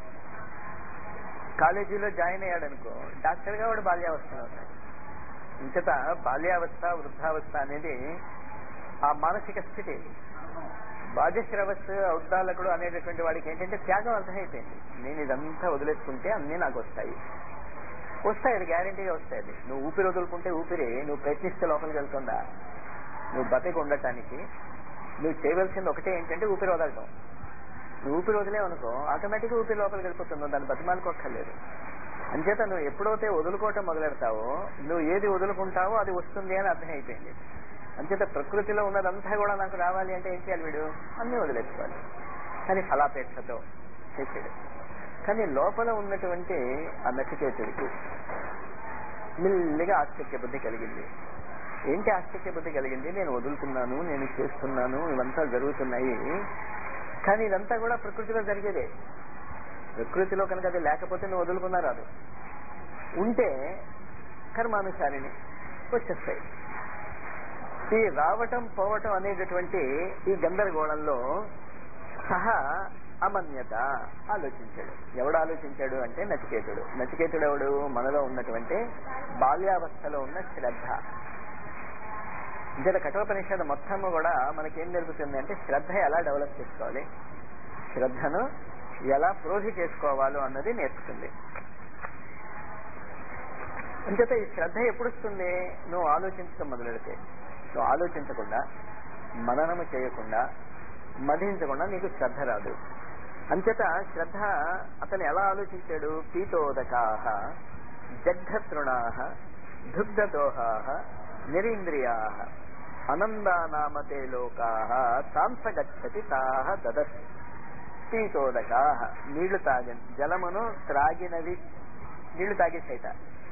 కాలేజీలో జాయిన్ అయ్యాడు అనుకో డాక్టర్ గా వాడు బాల్యావస్థలో ఉన్నాడు ఇంకత బాల్యావస్థ వృద్ధావస్థ అనేది ఆ మానసిక స్థితి బాధ్యశ్రవస్సు ఔద్దాలకుడు అనేటటువంటి వాడికి ఏంటంటే త్యాగం అర్థమైపోయింది నేను ఇదంతా వదిలేసుకుంటే అన్నీ నాకు వస్తాయి వస్తాయి అది గ్యారంటీగా వస్తాయి అది నువ్వు ఊపిరి వదులుకుంటే ఊపిరి నువ్వు ప్రయత్నిస్తే లోపలికి వెళ్తుందా నువ్వు బతికి ఉండటానికి నువ్వు చేయవలసింది ఒకటే ఏంటంటే ఊపిరి వదలటం నువ్వు ఊపిరి వదిలేవనుకో ఆటోమేటిక్గా ఊపిరి లోపలికి వెళ్ళిపోతుంది దాన్ని బతిమాలుకోక్కర్లేదు అంచేత నువ్వు ఎప్పుడైతే వదులుకోవటం మొదలెడతావో నువ్వు ఏది వదులుకుంటావో అది వస్తుంది అని అర్థం అయిపోయింది అంచేత ప్రకృతిలో ఉన్నదంతా కూడా నాకు రావాలి అంటే ఏం చేయాలి వీడు అన్ని వదిలేసుకోవాలి కానీ ఫలాపేక్షతో చేసేది కానీ లోపల ఉన్నటువంటి ఆ నచికేతుడికి మెల్లిగా ఆశ్చర్య బుద్ధి కలిగింది ఏంటి ఆశ్చర్య బుద్ధి కలిగింది నేను వదులుతున్నాను నేను చేస్తున్నాను ఇవంతా జరుగుతున్నాయి కానీ ఇదంతా కూడా ప్రకృతిలో జరిగేదే ప్రకృతిలో కనుక అది లేకపోతే నువ్వు వదులుకున్నా రాదు ఉంటే కర్మానుసారిని వచ్చేస్తాయి ఈ రావటం పోవటం అనేటటువంటి ఈ గందరగోళంలో సహా అమన్యత ఆలోచించాడు ఎవడు ఆలోచించాడు అంటే నచికేతుడు నచికేతుడు ఎవడు మనలో ఉన్నటువంటి బాల్యావస్థలో ఉన్న శ్రద్ధ ఇంతట కఠోపనిషత్తు మొత్తము కూడా మనకేం నేర్పుతుంది అంటే శ్రద్ధ ఎలా డెవలప్ చేసుకోవాలి శ్రద్ధను ఎలా ప్రోధి చేసుకోవాలో అన్నది నేర్పుతుంది అంచేత ఈ శ్రద్ధ ఎప్పుడు వస్తుంది నువ్వు ఆలోచించడం మొదలెడితే నువ్వు ఆలోచించకుండా మననము చేయకుండా మధించకుండా నీకు శ్రద్ధ రాదు అంచేత శ్రద్ధ అతను ఎలా ఆలోచించాడు పీతోదకాహ జగ్ధతృణా దుగ్ధదోహా నిరీంద్రియా అనందానామతే లోకా తాంసగచ్చతి తాహ దదస్ పీతోదకా నీళ్లు తాగ జలమును త్రాగినవి నీళ్లు తాగేసేట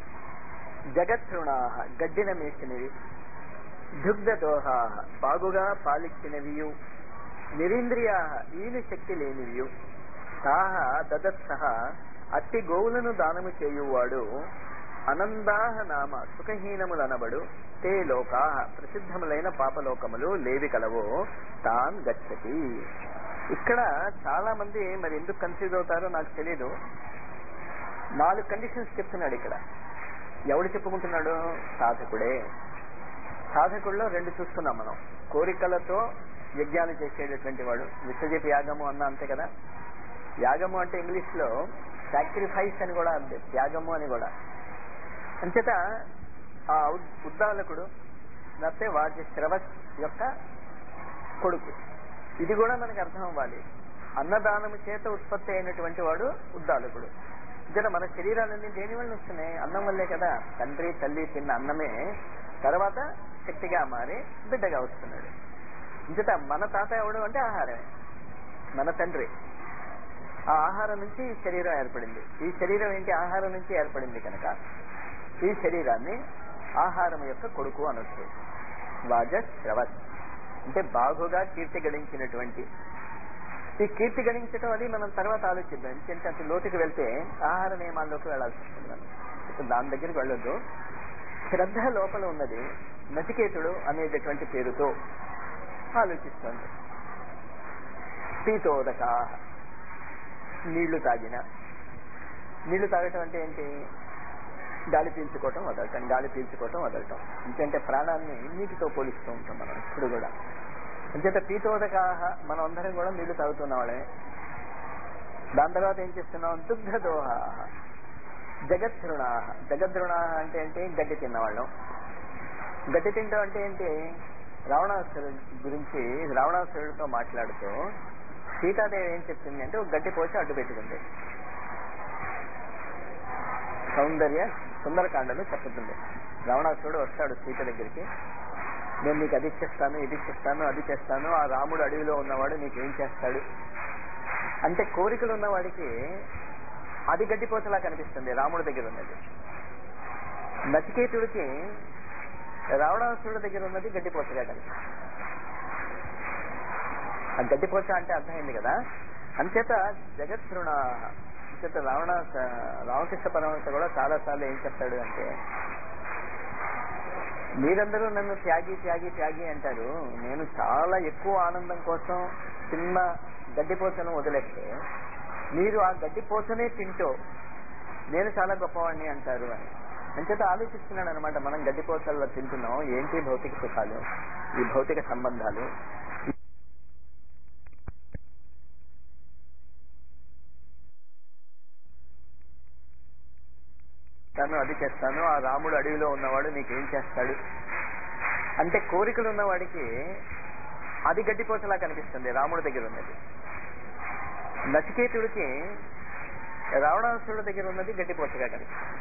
జగతృణా గడ్డిన మేసినవి దుగ్ధదోహా బాగుగా పాలిచ్చినవియు నిరీంద్రియా ఈను శక్తి లేనివియు తాహ దదత్సహ అట్టి గోవులను దానము చేయువాడు అనందాహ నామ సుఖహీనములనబడు తే లోకా ప్రసిద్ధములైన పాపలోకములు లేవి కలవో తాన్ గచ్చతి ఇక్కడ చాలా మంది మరి ఎందుకు కన్ఫ్యూజ్ అవుతారో నాకు తెలీదు నాలుగు కండిషన్స్ చెప్తున్నాడు ఇక్కడ ఎవడు చెప్పుకుంటున్నాడు సాధకుడే సాధకుల్లో రెండు చూస్తున్నాం మనం కోరికలతో యజ్ఞాలు చేసేటటువంటి వాడు విశ్వజీప యాగము అన్న అంతే కదా యాగము అంటే ఇంగ్లీష్ లో సాక్రిఫైస్ అని కూడా అంతే త్యాగము అని కూడా అంచేత ఆ ఉద్దాలకుడు లేకపోతే వాటి శ్రవస్ యొక్క కొడుకు ఇది కూడా మనకు అర్థం అవ్వాలి అన్నదానము చేత ఉత్పత్తి అయినటువంటి వాడు ఉద్దాలకుడు జన మన శరీరాలన్నీ దేని వల్ల వస్తున్నాయి అన్నం వల్లే కదా తండ్రి తల్లి తిన్న అన్నమే తర్వాత శక్తిగా మారి బిడ్డగా వస్తున్నాడు ఇంకట మన తాత ఎవడు అంటే ఆహారమే మన తండ్రి ఆ ఆహారం నుంచి ఈ శరీరం ఏర్పడింది ఈ శరీరం ఏంటి ఆహారం నుంచి ఏర్పడింది కనుక ఈ శరీరాన్ని ఆహారం యొక్క కొడుకు అనొచ్చు వాజ శ్రవస్ అంటే బాగుగా కీర్తి గడించినటువంటి ఈ కీర్తి గణించడం అది మనం తర్వాత ఆలోచిద్దాం ఎందుకంటే అంత లోతుకి వెళ్తే ఆహార నియమాల్లోకి వెళ్లాల్సి వస్తుంది మనం ఇప్పుడు దాని దగ్గరికి వెళ్ళొద్దు శ్రద్ధ లోపల ఉన్నది నచికేతుడు అనేటటువంటి పేరుతో ఆలోచిస్తోంది పీతోదక నీళ్లు తాగిన నీళ్లు తాగటం అంటే ఏంటి గాలి పీల్చుకోవటం వదలటం గాలి పీల్చుకోవటం వదలటం ఇంకంటే ప్రాణాన్ని నీటితో పోలిస్తూ ఉంటాం మనం ఇప్పుడు కూడా అంచేత పీతోదక మనం అందరం కూడా నీళ్లు తాగుతున్న వాళ్ళే దాని తర్వాత ఏం చేస్తున్నాం దుగ్ధదోహ జగద్రుణ జగద్రుణ అంటే ఏంటి గడ్డి తిన్నవాళ్ళం గడ్డి తింటాం అంటే ఏంటి రావణాసురు గురించి రావణాసురుడితో మాట్లాడుతూ సీతాదేవి ఏం చెప్తుంది అంటే ఒక గడ్డి పోసి అడ్డు పెట్టుకుంది సౌందర్య సుందరకాండలో చెప్పుతుంది రావణాసురుడు వస్తాడు సీత దగ్గరికి నేను నీకు అది ఇచ్చేస్తాను ఇది ఇచ్చేస్తాను అది చేస్తాను ఆ రాముడు అడవిలో ఉన్నవాడు నీకు ఏం చేస్తాడు అంటే కోరికలు ఉన్నవాడికి అది గడ్డిపోతలా కనిపిస్తుంది రాముడి దగ్గర ఉన్నది నచికేతుడికి రావణాసురుడి దగ్గర ఉన్నది గడ్డిపోతగా కనిపిస్తుంది ఆ గడ్డిపోచ అంటే అర్థమైంది కదా అంచేత జగత్రుణ అంచేత రావణ రామకృష్ణ పరమహంస కూడా చాలా సార్లు ఏం చెప్తాడు అంటే మీరందరూ నన్ను త్యాగి త్యాగి త్యాగి అంటారు నేను చాలా ఎక్కువ ఆనందం కోసం చిన్న గడ్డిపోచను వదిలేస్తే మీరు ఆ గడ్డిపోచనే తింటూ నేను చాలా గొప్పవాడిని అంటారు అని అంచేత ఆలోచిస్తున్నాడు అనమాట మనం గడ్డిపోచల్లో తింటున్నాం ఏంటి భౌతిక సుఖాలు ఈ భౌతిక సంబంధాలు చేస్తాను అది చేస్తాను ఆ రాముడు అడవిలో ఉన్నవాడు నీకేం చేస్తాడు అంటే కోరికలు ఉన్నవాడికి అది గడ్డిపోతలా కనిపిస్తుంది రాముడి దగ్గర ఉన్నది నచికేతుడికి రావణాసురుడి దగ్గర ఉన్నది గడ్డిపోచగా కనిపిస్తుంది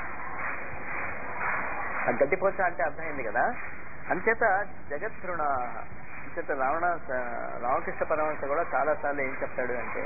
ఆ గడ్డిపోచ అంటే అర్థమైంది కదా అంచేత జగత్రుణ అంచేత రావణ రామకృష్ణ పరమహంస కూడా చాలా సార్లు ఏం చెప్తాడు అంటే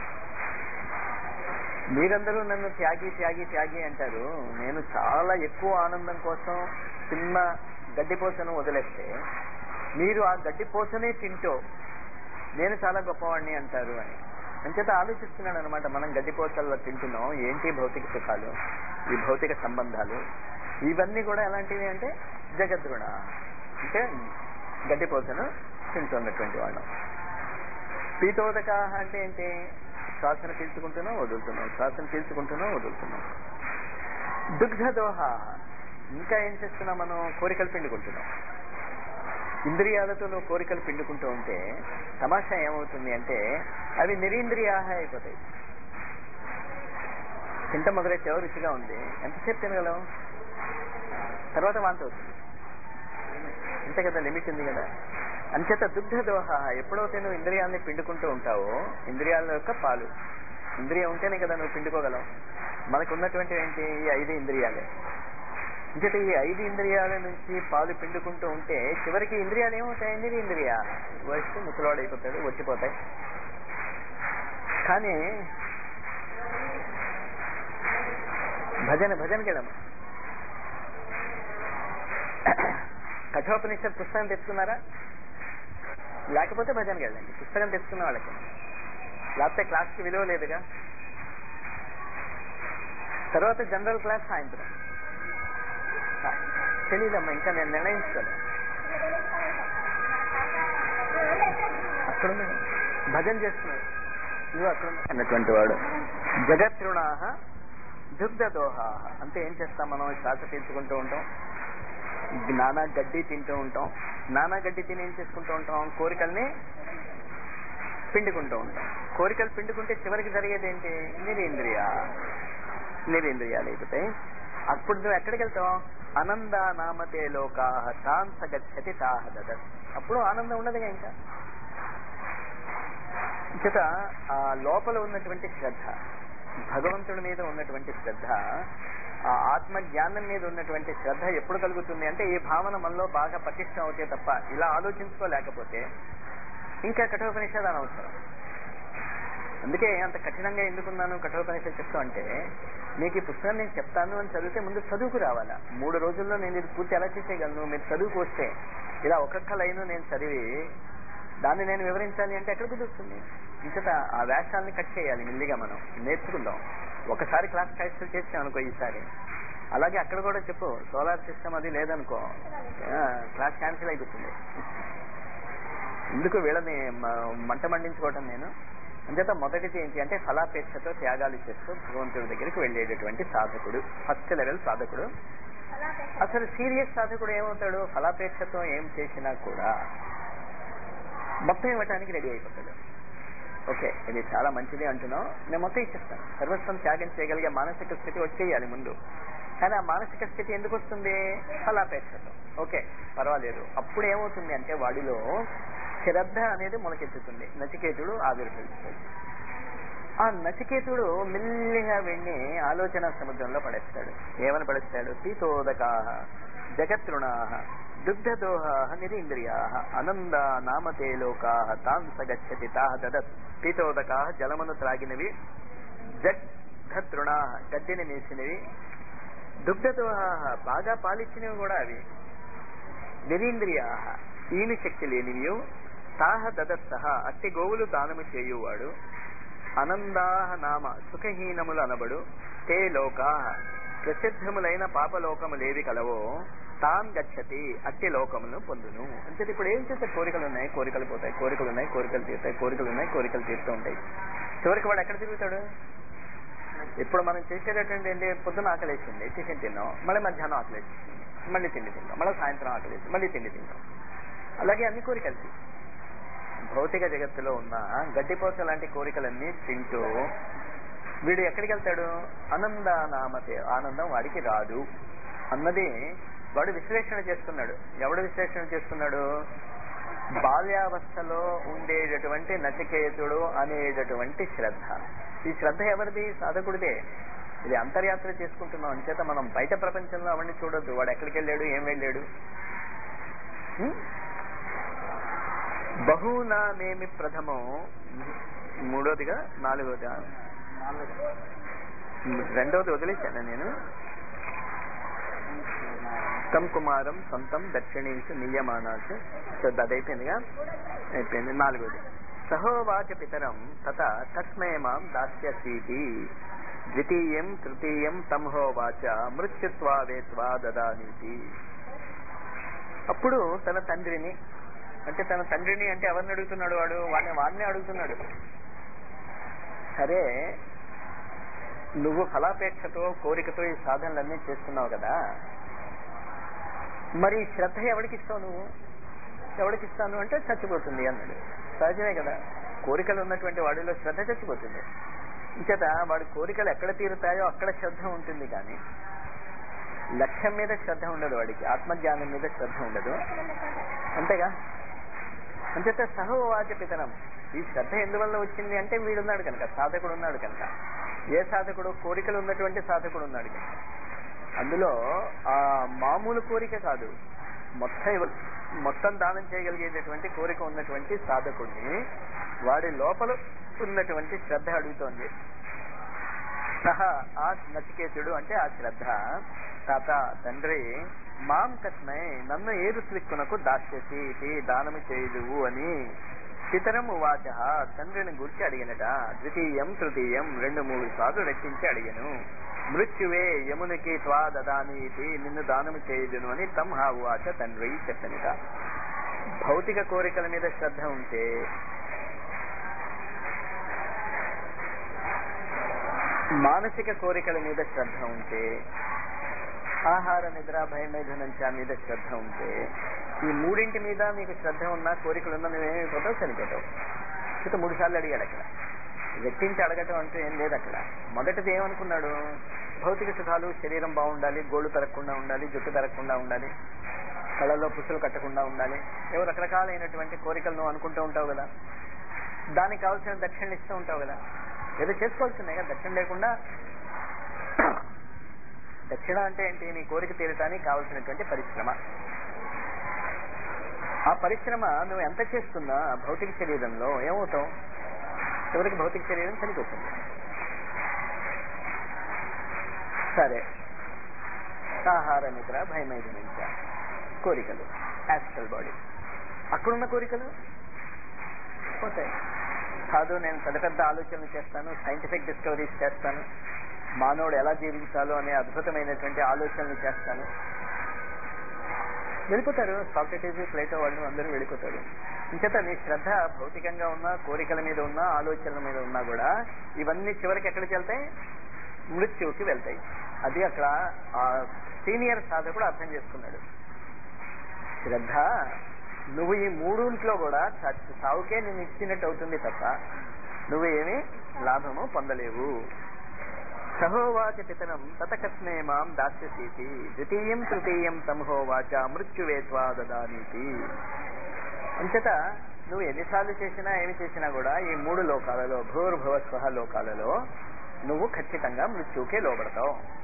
మీరందరూ నన్ను త్యాగి త్యాగి త్యాగి అంటారు నేను చాలా ఎక్కువ ఆనందం కోసం చిన్న గడ్డిపోసను వదిలేస్తే మీరు ఆ గడ్డిపోసనే తింటూ నేను చాలా గొప్పవాడిని అంటారు అని అంచేత ఆలోచిస్తున్నాడు అనమాట మనం గడ్డిపోసల్లో తింటున్నాం ఏంటి భౌతిక సుఖాలు ఈ భౌతిక సంబంధాలు ఇవన్నీ కూడా ఎలాంటివి అంటే జగద్రుణ అంటే గడ్డిపోసను తింటున్నటువంటి వాళ్ళం పీతోదక అంటే ఏంటి శ్వాసను పీల్చుకుంటున్నాం వదులుతున్నాం శ్వాసను పీల్చుకుంటున్నాం వదులుతున్నాం దుగ్ధదోహ ఇంకా ఏం చేస్తున్నాం మనం కోరికలు పిండుకుంటున్నాం ఇంద్రియాలతో నువ్వు కోరికలు పిండుకుంటూ ఉంటే తమాషా ఏమవుతుంది అంటే అవి నిరీంద్రియాహ అయిపోతాయి తింట మొదలైతే రుచిగా ఉంది ఎంతసేపు తినగలం తర్వాత వాంతి అవుతుంది అంతే కదా లిమిట్ ఉంది కదా అంచేత దుగ్ధ దోహ ఎప్పుడైతే నువ్వు ఇంద్రియాలని పిండుకుంటూ ఉంటావో ఇంద్రియాల యొక్క పాలు ఇంద్రియం ఉంటేనే కదా నువ్వు పిండుకోగలవు మనకు ఉన్నటువంటి ఏంటి ఈ ఐదు ఇంద్రియాలే అంచేత ఈ ఐదు ఇంద్రియాల నుంచి పాలు పిండుకుంటూ ఉంటే చివరికి ఇంద్రియాలు ఏమవుతాయండి ఇంద్రియ వయసు ముసలాడు అయిపోతాడు వచ్చిపోతాయి కానీ భజన భజనకి వెళ్ళము కఠోపనిషత్ పుస్తకం తెచ్చుకున్నారా లేకపోతే భజనకి వెళ్ళండి పుస్తకం తెచ్చుకున్న వాళ్ళకి లేకపోతే క్లాస్కి విలువ లేదుగా తర్వాత జనరల్ క్లాస్ సాయంత్రం తెలియదమ్మా ఇంకా నేను నిర్ణయించుకోలేదు అక్కడ భజన చేస్తున్నాడు నువ్వు అక్కడ అన్నటువంటి వాడు జగత్రుణాహ దుగ్ధ దోహాహ అంటే ఏం చేస్తాం మనం శ్వాస పీల్చుకుంటూ ఉంటాం నానా గడ్డి తింటూ ఉంటాం నానా గడ్డి తిని ఏం చేసుకుంటూ ఉంటాం కోరికల్ని పిండుకుంటూ ఉంటాం కోరికలు పిండుకుంటే చివరికి జరిగేది ఏంటి నిరేంద్రియ నిరేంద్రియాలు అయిపోతాయి అప్పుడు నువ్వు ఎక్కడికి వెళ్తావు అనంద నామతే లోకాహ తాంస గచ్చతి తాహ దదత్ అప్పుడు ఆనందం ఉండదుగా ఇంకా చేత ఆ లోపల ఉన్నటువంటి శ్రద్ధ భగవంతుడి మీద ఉన్నటువంటి శ్రద్ధ ఆ ఆత్మ జ్ఞానం మీద ఉన్నటువంటి శ్రద్ధ ఎప్పుడు కలుగుతుంది అంటే ఈ భావన మనలో బాగా పటిష్టం అవుతే తప్ప ఇలా ఆలోచించుకోలేకపోతే ఇంకా కఠోపనిషద్ అనవసరం అందుకే అంత కఠినంగా ఎందుకున్నాను కఠోపనిషత్ చెప్తా అంటే మీకు ఈ పుస్తకం నేను చెప్తాను అని చదివితే ముందు చదువుకు రావాలా మూడు రోజుల్లో నేను ఇది పూర్తి ఎలా చేసేయగలను మీరు చదువుకు వస్తే ఇలా ఒక్కొక్క లైను నేను చదివి దాన్ని నేను వివరించాలి అంటే ఎక్కడ కుదురుతుంది ఇంకట ఆ వేషాలని కట్ చేయాలి మెల్లిగా మనం నేర్చుకుందాం ఒకసారి క్లాస్ క్యాన్సిల్ చేసాం అనుకో ఈసారి అలాగే అక్కడ కూడా చెప్పు సోలార్ సిస్టమ్ అది లేదనుకో ఆ, క్లాస్ క్యాన్సిల్ అయిపోతుంది ఎందుకు వీళ్ళని మ- మంట మండించుకోవటం నేను అంచేత మొదటిది ఏంటి అంటే ఫలాపేక్షతో త్యాగాలు చేస్తూ భగవంతుడి దగ్గరికి వెళ్ళేటటువంటి సాధకుడు ఫస్ట్ లెవెల్ సాధకుడు అసలు సీరియస్ సాధకుడు ఏమవుతాడు ఫలాపేక్షతో ఏం చేసినా కూడా మొత్తం ఇవ్వటానికి రెడీ అయిపోతాడు ఓకే ఇది చాలా మంచిది అంటున్నాం నేను మొత్తం ఇచ్చేస్తాను సర్వస్వం త్యాగం చేయగలిగే మానసిక స్థితి వచ్చేయాలి ముందు కానీ ఆ మానసిక స్థితి ఎందుకు వస్తుంది ఫలాపేక్షతో ఓకే పర్వాలేదు అప్పుడు ఏమవుతుంది అంటే వాడిలో శ్రద్ధ అనేది మొలకెత్తుతుంది నచికేతుడు ఆవిర్భవిస్తాడు ఆ నచికేతుడు మెల్లిగా వెళ్ళి ఆలోచన సముద్రంలో పడేస్తాడు ఏమని పడేస్తాడు పీతోదక జగతృణా దుగ్ధదోహా నిరీంద్రియా అనంద నామతే లోకా తాన్ సగచ్చతి తాహ దదత్ పీతోదకా జలమును త్రాగినవి జగ్ధతృణా గడ్డిని మేసినవి దుగ్ధదోహా బాగా పాలిచ్చినవి కూడా అవి నిరీంద్రియా ఈని శక్తి లేనివియు తాహ దదత్త అట్టి గోవులు దానము చేయువాడు అనందాహ నామ సుఖహీనములు అనబడు తే లోకా ప్రసిద్ధములైన పాపలోకములేవి కలవో తాన్ గచ్చతి అట్టి లోకమును పొందును అంటే ఇప్పుడు ఏం చేస్తే కోరికలు ఉన్నాయి కోరికలు పోతాయి కోరికలు ఉన్నాయి కోరికలు తీరుతాయి కోరికలు ఉన్నాయి కోరికలు తీరుతూ ఉంటాయి చివరికి వాడు ఎక్కడ తిరుగుతాడు ఇప్పుడు మనం చేసేటటువంటి ఏంటి పొద్దున ఆకలేసింది టిఫిన్ తిన్నాం మళ్ళీ మధ్యాహ్నం ఆకలేసింది మళ్ళీ తిండి తిన్నాం మళ్ళీ సాయంత్రం ఆకలేసి మళ్ళీ తిండి తిన్నాం అలాగే అన్ని కోరికలు భౌతిక జగత్తులో ఉన్న గడ్డిపోత లాంటి కోరికలన్నీ తింటూ వీడు ఎక్కడికి వెళ్తాడు ఆనంద నామతే ఆనందం వాడికి రాదు అన్నది వాడు విశ్లేషణ చేస్తున్నాడు ఎవడు విశ్లేషణ చేస్తున్నాడు బాల్యావస్థలో ఉండేటటువంటి నచికేతుడు అనేటటువంటి శ్రద్ధ ఈ శ్రద్ధ ఎవరిది సాధకుడిదే ఇది అంతర్యాత్ర చేసుకుంటున్నాం అంచేత మనం బయట ప్రపంచంలో అవన్నీ చూడొద్దు వాడు ఎక్కడికి వెళ్ళాడు ఏం వెళ్ళాడు హ్మ్? బహూనామేమి ప్రథమం మూడోదిగా నాలుగోదిగా రెండోది వదిలేశాను నేను తం కుమారం సొంతం దక్షిణీంచు నియమానాచు సో అది అయిపోయిందిగా అయిపోయింది నాలుగోది సహోవాచ పితరం తత తస్మై మాం దాస్యసీతి ద్వితీయం తృతీయం తంహోవాచ మృత్యుత్వా వేత్వా దదానీతి అప్పుడు తన తండ్రిని అంటే తన తండ్రిని అంటే ఎవరిని అడుగుతున్నాడు వాడు వాడిని వాడిని అడుగుతున్నాడు సరే నువ్వు ఫలాపేక్షతో కోరికతో ఈ సాధనలన్నీ చేస్తున్నావు కదా మరి ఈ శ్రద్ధ ఎవరికి ఇస్తావు నువ్వు ఎవరికి ఇస్తాను అంటే చచ్చిపోతుంది అన్నాడు సహజమే కదా కోరికలు ఉన్నటువంటి వాడిలో శ్రద్ధ చచ్చిపోతుంది ఇంచేత వాడి కోరికలు ఎక్కడ తీరుతాయో అక్కడ శ్రద్ధ ఉంటుంది కానీ లక్ష్యం మీద శ్రద్ధ ఉండదు వాడికి ఆత్మజ్ఞానం మీద శ్రద్ధ ఉండదు అంతేగా అంచేత సహోవాచ పితనం ఈ శ్రద్ధ ఎందువల్ల వచ్చింది అంటే వీడున్నాడు కనుక సాధకుడు ఉన్నాడు కనుక ఏ సాధకుడు కోరికలు ఉన్నటువంటి సాధకుడు ఉన్నాడు కనుక అందులో ఆ మామూలు కోరిక కాదు మొత్తం ఇవ్వ- మొత్తం దానం చేయగలిగేటటువంటి కోరిక ఉన్నటువంటి సాధకుడిని వాడి లోపల ఉన్నటువంటి శ్రద్ధ అడుగుతోంది సహా ఆ నచికేతుడు అంటే ఆ శ్రద్ధ తాత తండ్రి మాం కస్మై నన్ను ఏ ఋత్విక్కునకు దాస్యసి ఇది దానము చేయుదువు అని పితరం ఉవాచ తండ్రిని గురించి అడిగినట ద్వితీయం తృతీయం రెండు మూడు సార్లు రెట్టించి అడిగను మృత్యువే యమునికి త్వా దదాని ఇది నిన్ను దానము చేయుదును అని తం హా ఉవాచ తండ్రి చెప్పనిట భౌతిక కోరికల మీద శ్రద్ధ ఉంటే మానసిక కోరికల మీద శ్రద్ధ ఉంటే ఆహార నిద్ర భయమైధనంచ మీద శ్రద్ధ ఉంటే ఈ మూడింటి మీద మీకు శ్రద్ధ ఉన్నా కోరికలు ఉన్నా నువ్వేమైపోతావు చనిపోతావు ఇక మూడు సార్లు అడిగాడు అక్కడ వ్యక్తించి అడగటం అంటూ ఏం లేదు అక్కడ మొదటిది ఏమనుకున్నాడు భౌతిక సుఖాలు శరీరం బాగుండాలి గోళ్ళు తరగకుండా ఉండాలి జుట్టు తరగకుండా ఉండాలి కళ్ళల్లో పుసులు కట్టకుండా ఉండాలి ఏవో రకరకాలైనటువంటి కోరికలు నువ్వు అనుకుంటూ ఉంటావు కదా దానికి కావాల్సిన దక్షిణలు ఇస్తూ ఉంటావు కదా ఏదో చేసుకోవాల్సిందే కదా దక్షిణ లేకుండా దక్షిణ అంటే ఏంటి నీ కోరిక తీరటానికి కావలసినటువంటి పరిశ్రమ ఆ పరిశ్రమ నువ్వు ఎంత చేస్తున్నా భౌతిక శరీరంలో ఏమవుతావు చివరికి భౌతిక శరీరం చనిపోతుంది సరే ఆహార నిద్ర భయమైదించ కోరికలు యాస్ట్రల్ బాడీ అక్కడున్న కోరికలు పోతాయి కాదు నేను పెద్ద పెద్ద ఆలోచనలు చేస్తాను సైంటిఫిక్ డిస్కవరీస్ చేస్తాను మానవుడు ఎలా జీవించాలో అనే అద్భుతమైనటువంటి ఆలోచనలు చేస్తాను వెళ్ళిపోతారు సాక్రటీస్ ప్లేటో వాళ్ళు అందరూ వెళ్ళిపోతారు ఇంచేత నీ శ్రద్ధ భౌతికంగా ఉన్నా కోరికల మీద ఉన్నా ఆలోచనల మీద ఉన్నా కూడా ఇవన్నీ చివరికి ఎక్కడికి వెళ్తాయి మృత్యువుకి వెళ్తాయి అది అక్కడ ఆ సీనియర్ సాధకుడు అర్థం చేసుకున్నాడు శ్రద్ధ నువ్వు ఈ మూడింట్లో కూడా చచ్చి సావుకే నేను ఇచ్చినట్టు అవుతుంది తప్ప నువ్వు ఏమీ లాభము పొందలేవు సహోవాచ పితనం తతకస్మే మాం దాస్యసీతి ద్వితీయం తృతీయం సంహోవాచ మృత్యువేత్వా దదానీతి అంచేత నువ్వు ఎన్నిసార్లు చేసినా ఏమి చేసినా కూడా ఈ మూడు లోకాలలో భూర్భువ స్వహ లోకాలలో నువ్వు ఖచ్చితంగా మృత్యువుకే లోబడతావు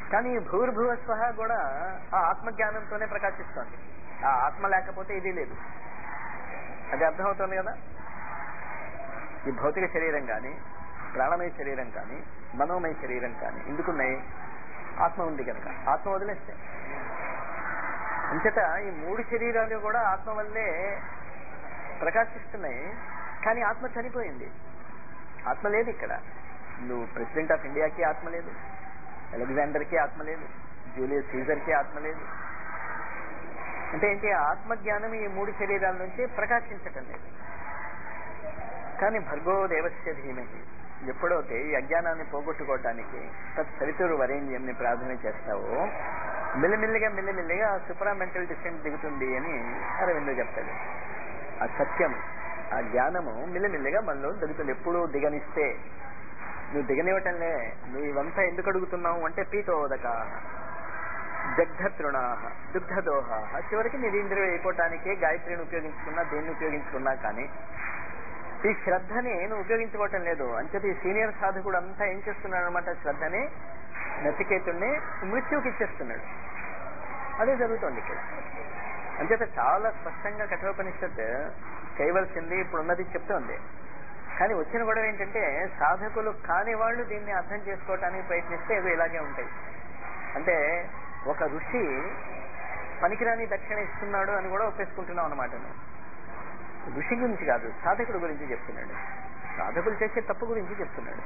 కానీ ఈ భూర్భువ స్వహ కూడా ఆ ఆత్మజ్ఞానంతోనే ప్రకాశిస్తోంది ఆ ఆత్మ లేకపోతే ఇది లేదు అది అర్థమవుతోంది కదా ఈ భౌతిక శరీరం కానీ ప్రాణమయ శరీరం కానీ మనోమయ శరీరం కానీ ఎందుకున్నాయి ఆత్మ ఉంది కనుక ఆత్మ వదిలేస్తే అంచేత ఈ మూడు శరీరాలు కూడా ఆత్మ వల్లే ప్రకాశిస్తున్నాయి కానీ ఆత్మ చనిపోయింది ఆత్మ లేదు ఇక్కడ నువ్వు ప్రెసిడెంట్ ఆఫ్ ఇండియాకి ఆత్మ లేదు అలెగ్జాండర్కి ఆత్మ లేదు జూలియస్ సీజర్కి ఆత్మ లేదు అంటే ఏంటి ఆత్మజ్ఞానం ఈ మూడు శరీరాల నుంచి ప్రకాశించటం లేదు కానీ భర్గో దేవస్య ధీమహి ఎప్పుడైతే ఈ అజ్ఞానాన్ని పోగొట్టుకోవటానికి తత్ సరితురు వరేణ్యంని ప్రార్థన చేస్తావో మెల్లిమెల్లిగా మెల్లిమెల్లిగా సుప్రా మెంటల్ డిసెంట్ దిగుతుంది అని అరవిందో చెప్తాడు ఆ సత్యం ఆ జ్ఞానము మెల్లిమెల్లిగా మనలో దిగుతుంది ఎప్పుడు దిగనిస్తే నువ్వు దిగనివ్వటంలే నువ్వు ఇవంతా ఎందుకు అడుగుతున్నావు అంటే పీతోదక జగ్ధతృణా దుగ్ధదోహ చివరికి నిరీంద్రియం అయిపోవటానికే గాయత్రిని ఉపయోగించుకున్నా దేన్ని ఉపయోగించుకున్నా కానీ ఈ శ్రద్ధని నువ్వు ఉపయోగించుకోవటం లేదు అంచేత ఈ సీనియర్ సాధకుడు అంతా ఏం చేస్తున్నాడు అనమాట శ్రద్ధని నచికేతుడిని మృత్యువుకి ఇచ్చేస్తున్నాడు అదే జరుగుతోంది ఇక్కడ అంచేత చాలా స్పష్టంగా కఠోపనిషత్ చేయవలసింది ఇప్పుడు ఉన్నది చెప్తోంది కానీ వచ్చిన గొడవ ఏంటంటే సాధకులు కాని వాళ్ళు దీన్ని అర్థం చేసుకోవటానికి ప్రయత్నిస్తే ఏదో ఇలాగే ఉంటాయి అంటే ఒక ఋషి పనికిరాని దక్షిణ ఇస్తున్నాడు అని కూడా ఒప్పేసుకుంటున్నాం అనమాట నువ్వు ఋషి గురించి కాదు సాధకుడు గురించి చెప్తున్నాడు సాధకులు చేసే తప్పు గురించి చెప్తున్నాడు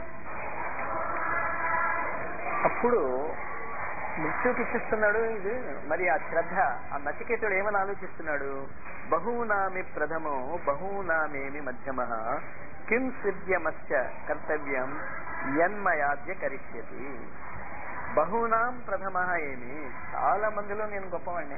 అప్పుడు మృత్యుకి ఇచ్చిస్తున్నాడు ఇది మరి ఆ శ్రద్ధ ఆ నచికేతుడు ఏమని ఆలోచిస్తున్నాడు బహూనామి ప్రథమో బహూనామేమి మధ్యమ కిం సిద్ధ్యమస్య కర్తవ్యం యన్మయాద్య కరిష్యతి బహూనాం ప్రథమ ఏమి చాలా మందిలో నేను గొప్పవాణ్ణి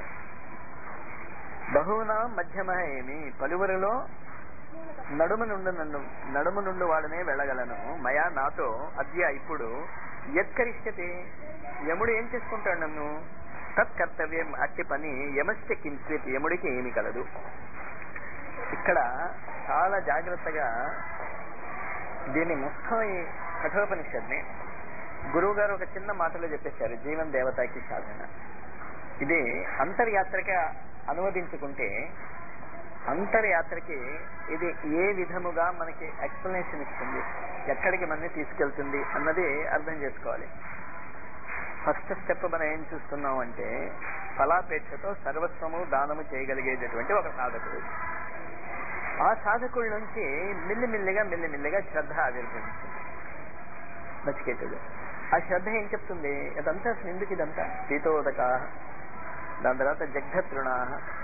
బహూనాం మధ్యమ ఏమి పలువురిలో నడుము నుండి నన్ను నడుము నుండి వాడనే వెళ్ళగలను మయా నాతో అద్య ఇప్పుడు యత్కరిష్యతి యముడు ఏం చేసుకుంటాడు నన్ను తత్కర్తవ్యం అట్టి పని యమస్య కించిత్ యముడికి ఏమి కలదు ఇక్కడ చాలా జాగ్రత్తగా దీన్ని మొత్తం ఈ కఠోపనిషత్ని గురువు గారు ఒక చిన్న మాటలో చెప్పేశారు జీవన్ దేవతాకి సాధన ఇది అంతర్యాత్రగా అనువదించుకుంటే అంతర్యాత్రకి ఇది ఏ విధముగా మనకి ఎక్స్ప్లెనేషన్ ఇస్తుంది ఎక్కడికి మనని తీసుకెళ్తుంది అన్నది అర్థం చేసుకోవాలి ఫస్ట్ స్టెప్ మనం ఏం చూస్తున్నాం అంటే ఫలాపేక్షతో సర్వస్వము దానము చేయగలిగేటటువంటి ఒక సాధకుడు ఆ సాధకుడి నుంచి మిల్లిమిల్లిగా మెల్లిమెల్లిగా శ్రద్ధ ఆవిర్భవించింది నచికేతుడు ఆ శ్రద్ధ ఏం చెప్తుంది అదంతా అసలు ఎందుకు ఇదంతా శీతోదక దాని తర్వాత జగ్ధతృణా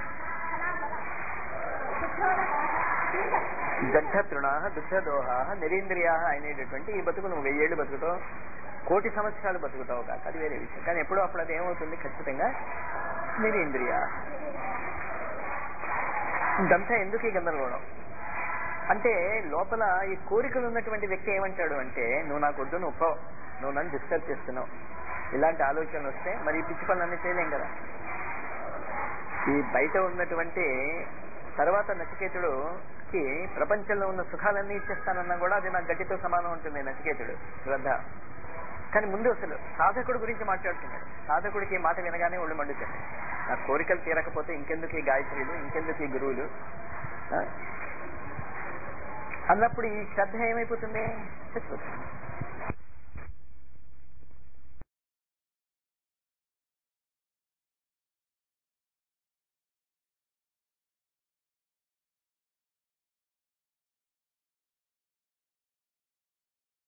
జగ్ధతృణా దుగ్ధదోహా నిరీంద్రియా అనేటటువంటి ఈ బతుకు నువ్వు వెయ్యేళ్ళు బతుకుతావు కోటి సంవత్సరాలు బతుకుతావు కాక అది వేరే విషయం కానీ ఎప్పుడో అప్పుడు అది ఏమవుతుంది ఖచ్చితంగా నిరీంద్రియ ఇదంతా ఎందుకు ఈ గందరగోళం అంటే లోపల ఈ కోరికలు ఉన్నటువంటి వ్యక్తి ఏమంటాడు అంటే నువ్వు నాకు వద్దు నువ్వు పో నువ్వు నన్ను డిస్టర్బ్ చేస్తున్నావు ఇలాంటి ఆలోచనలు వస్తే మరి ఈ పిచ్చి పనులన్నీ చేయలేం కదా ఈ బయట ఉన్నటువంటి తర్వాత నచికేతుడుకి ప్రపంచంలో ఉన్న సుఖాలన్నీ ఇచ్చేస్తానన్నా కూడా అది నాకు గట్టితో సమానం ఉంటుంది నచికేతుడు శ్రద్ధ కానీ ముందు అసలు సాధకుడు గురించి మాట్లాడుతున్నాడు సాధకుడికి ఈ మాట వినగానే ఒళ్ళు మండుతుంది నా కోరికలు తీరకపోతే ఇంకెందుకు ఈ గాయత్రులు ఇంకెందుకు ఈ గురువులు ఆ? అన్నప్పుడు ఈ శ్రద్ధ ఏమైపోతుంది చచ్చిపోతుంది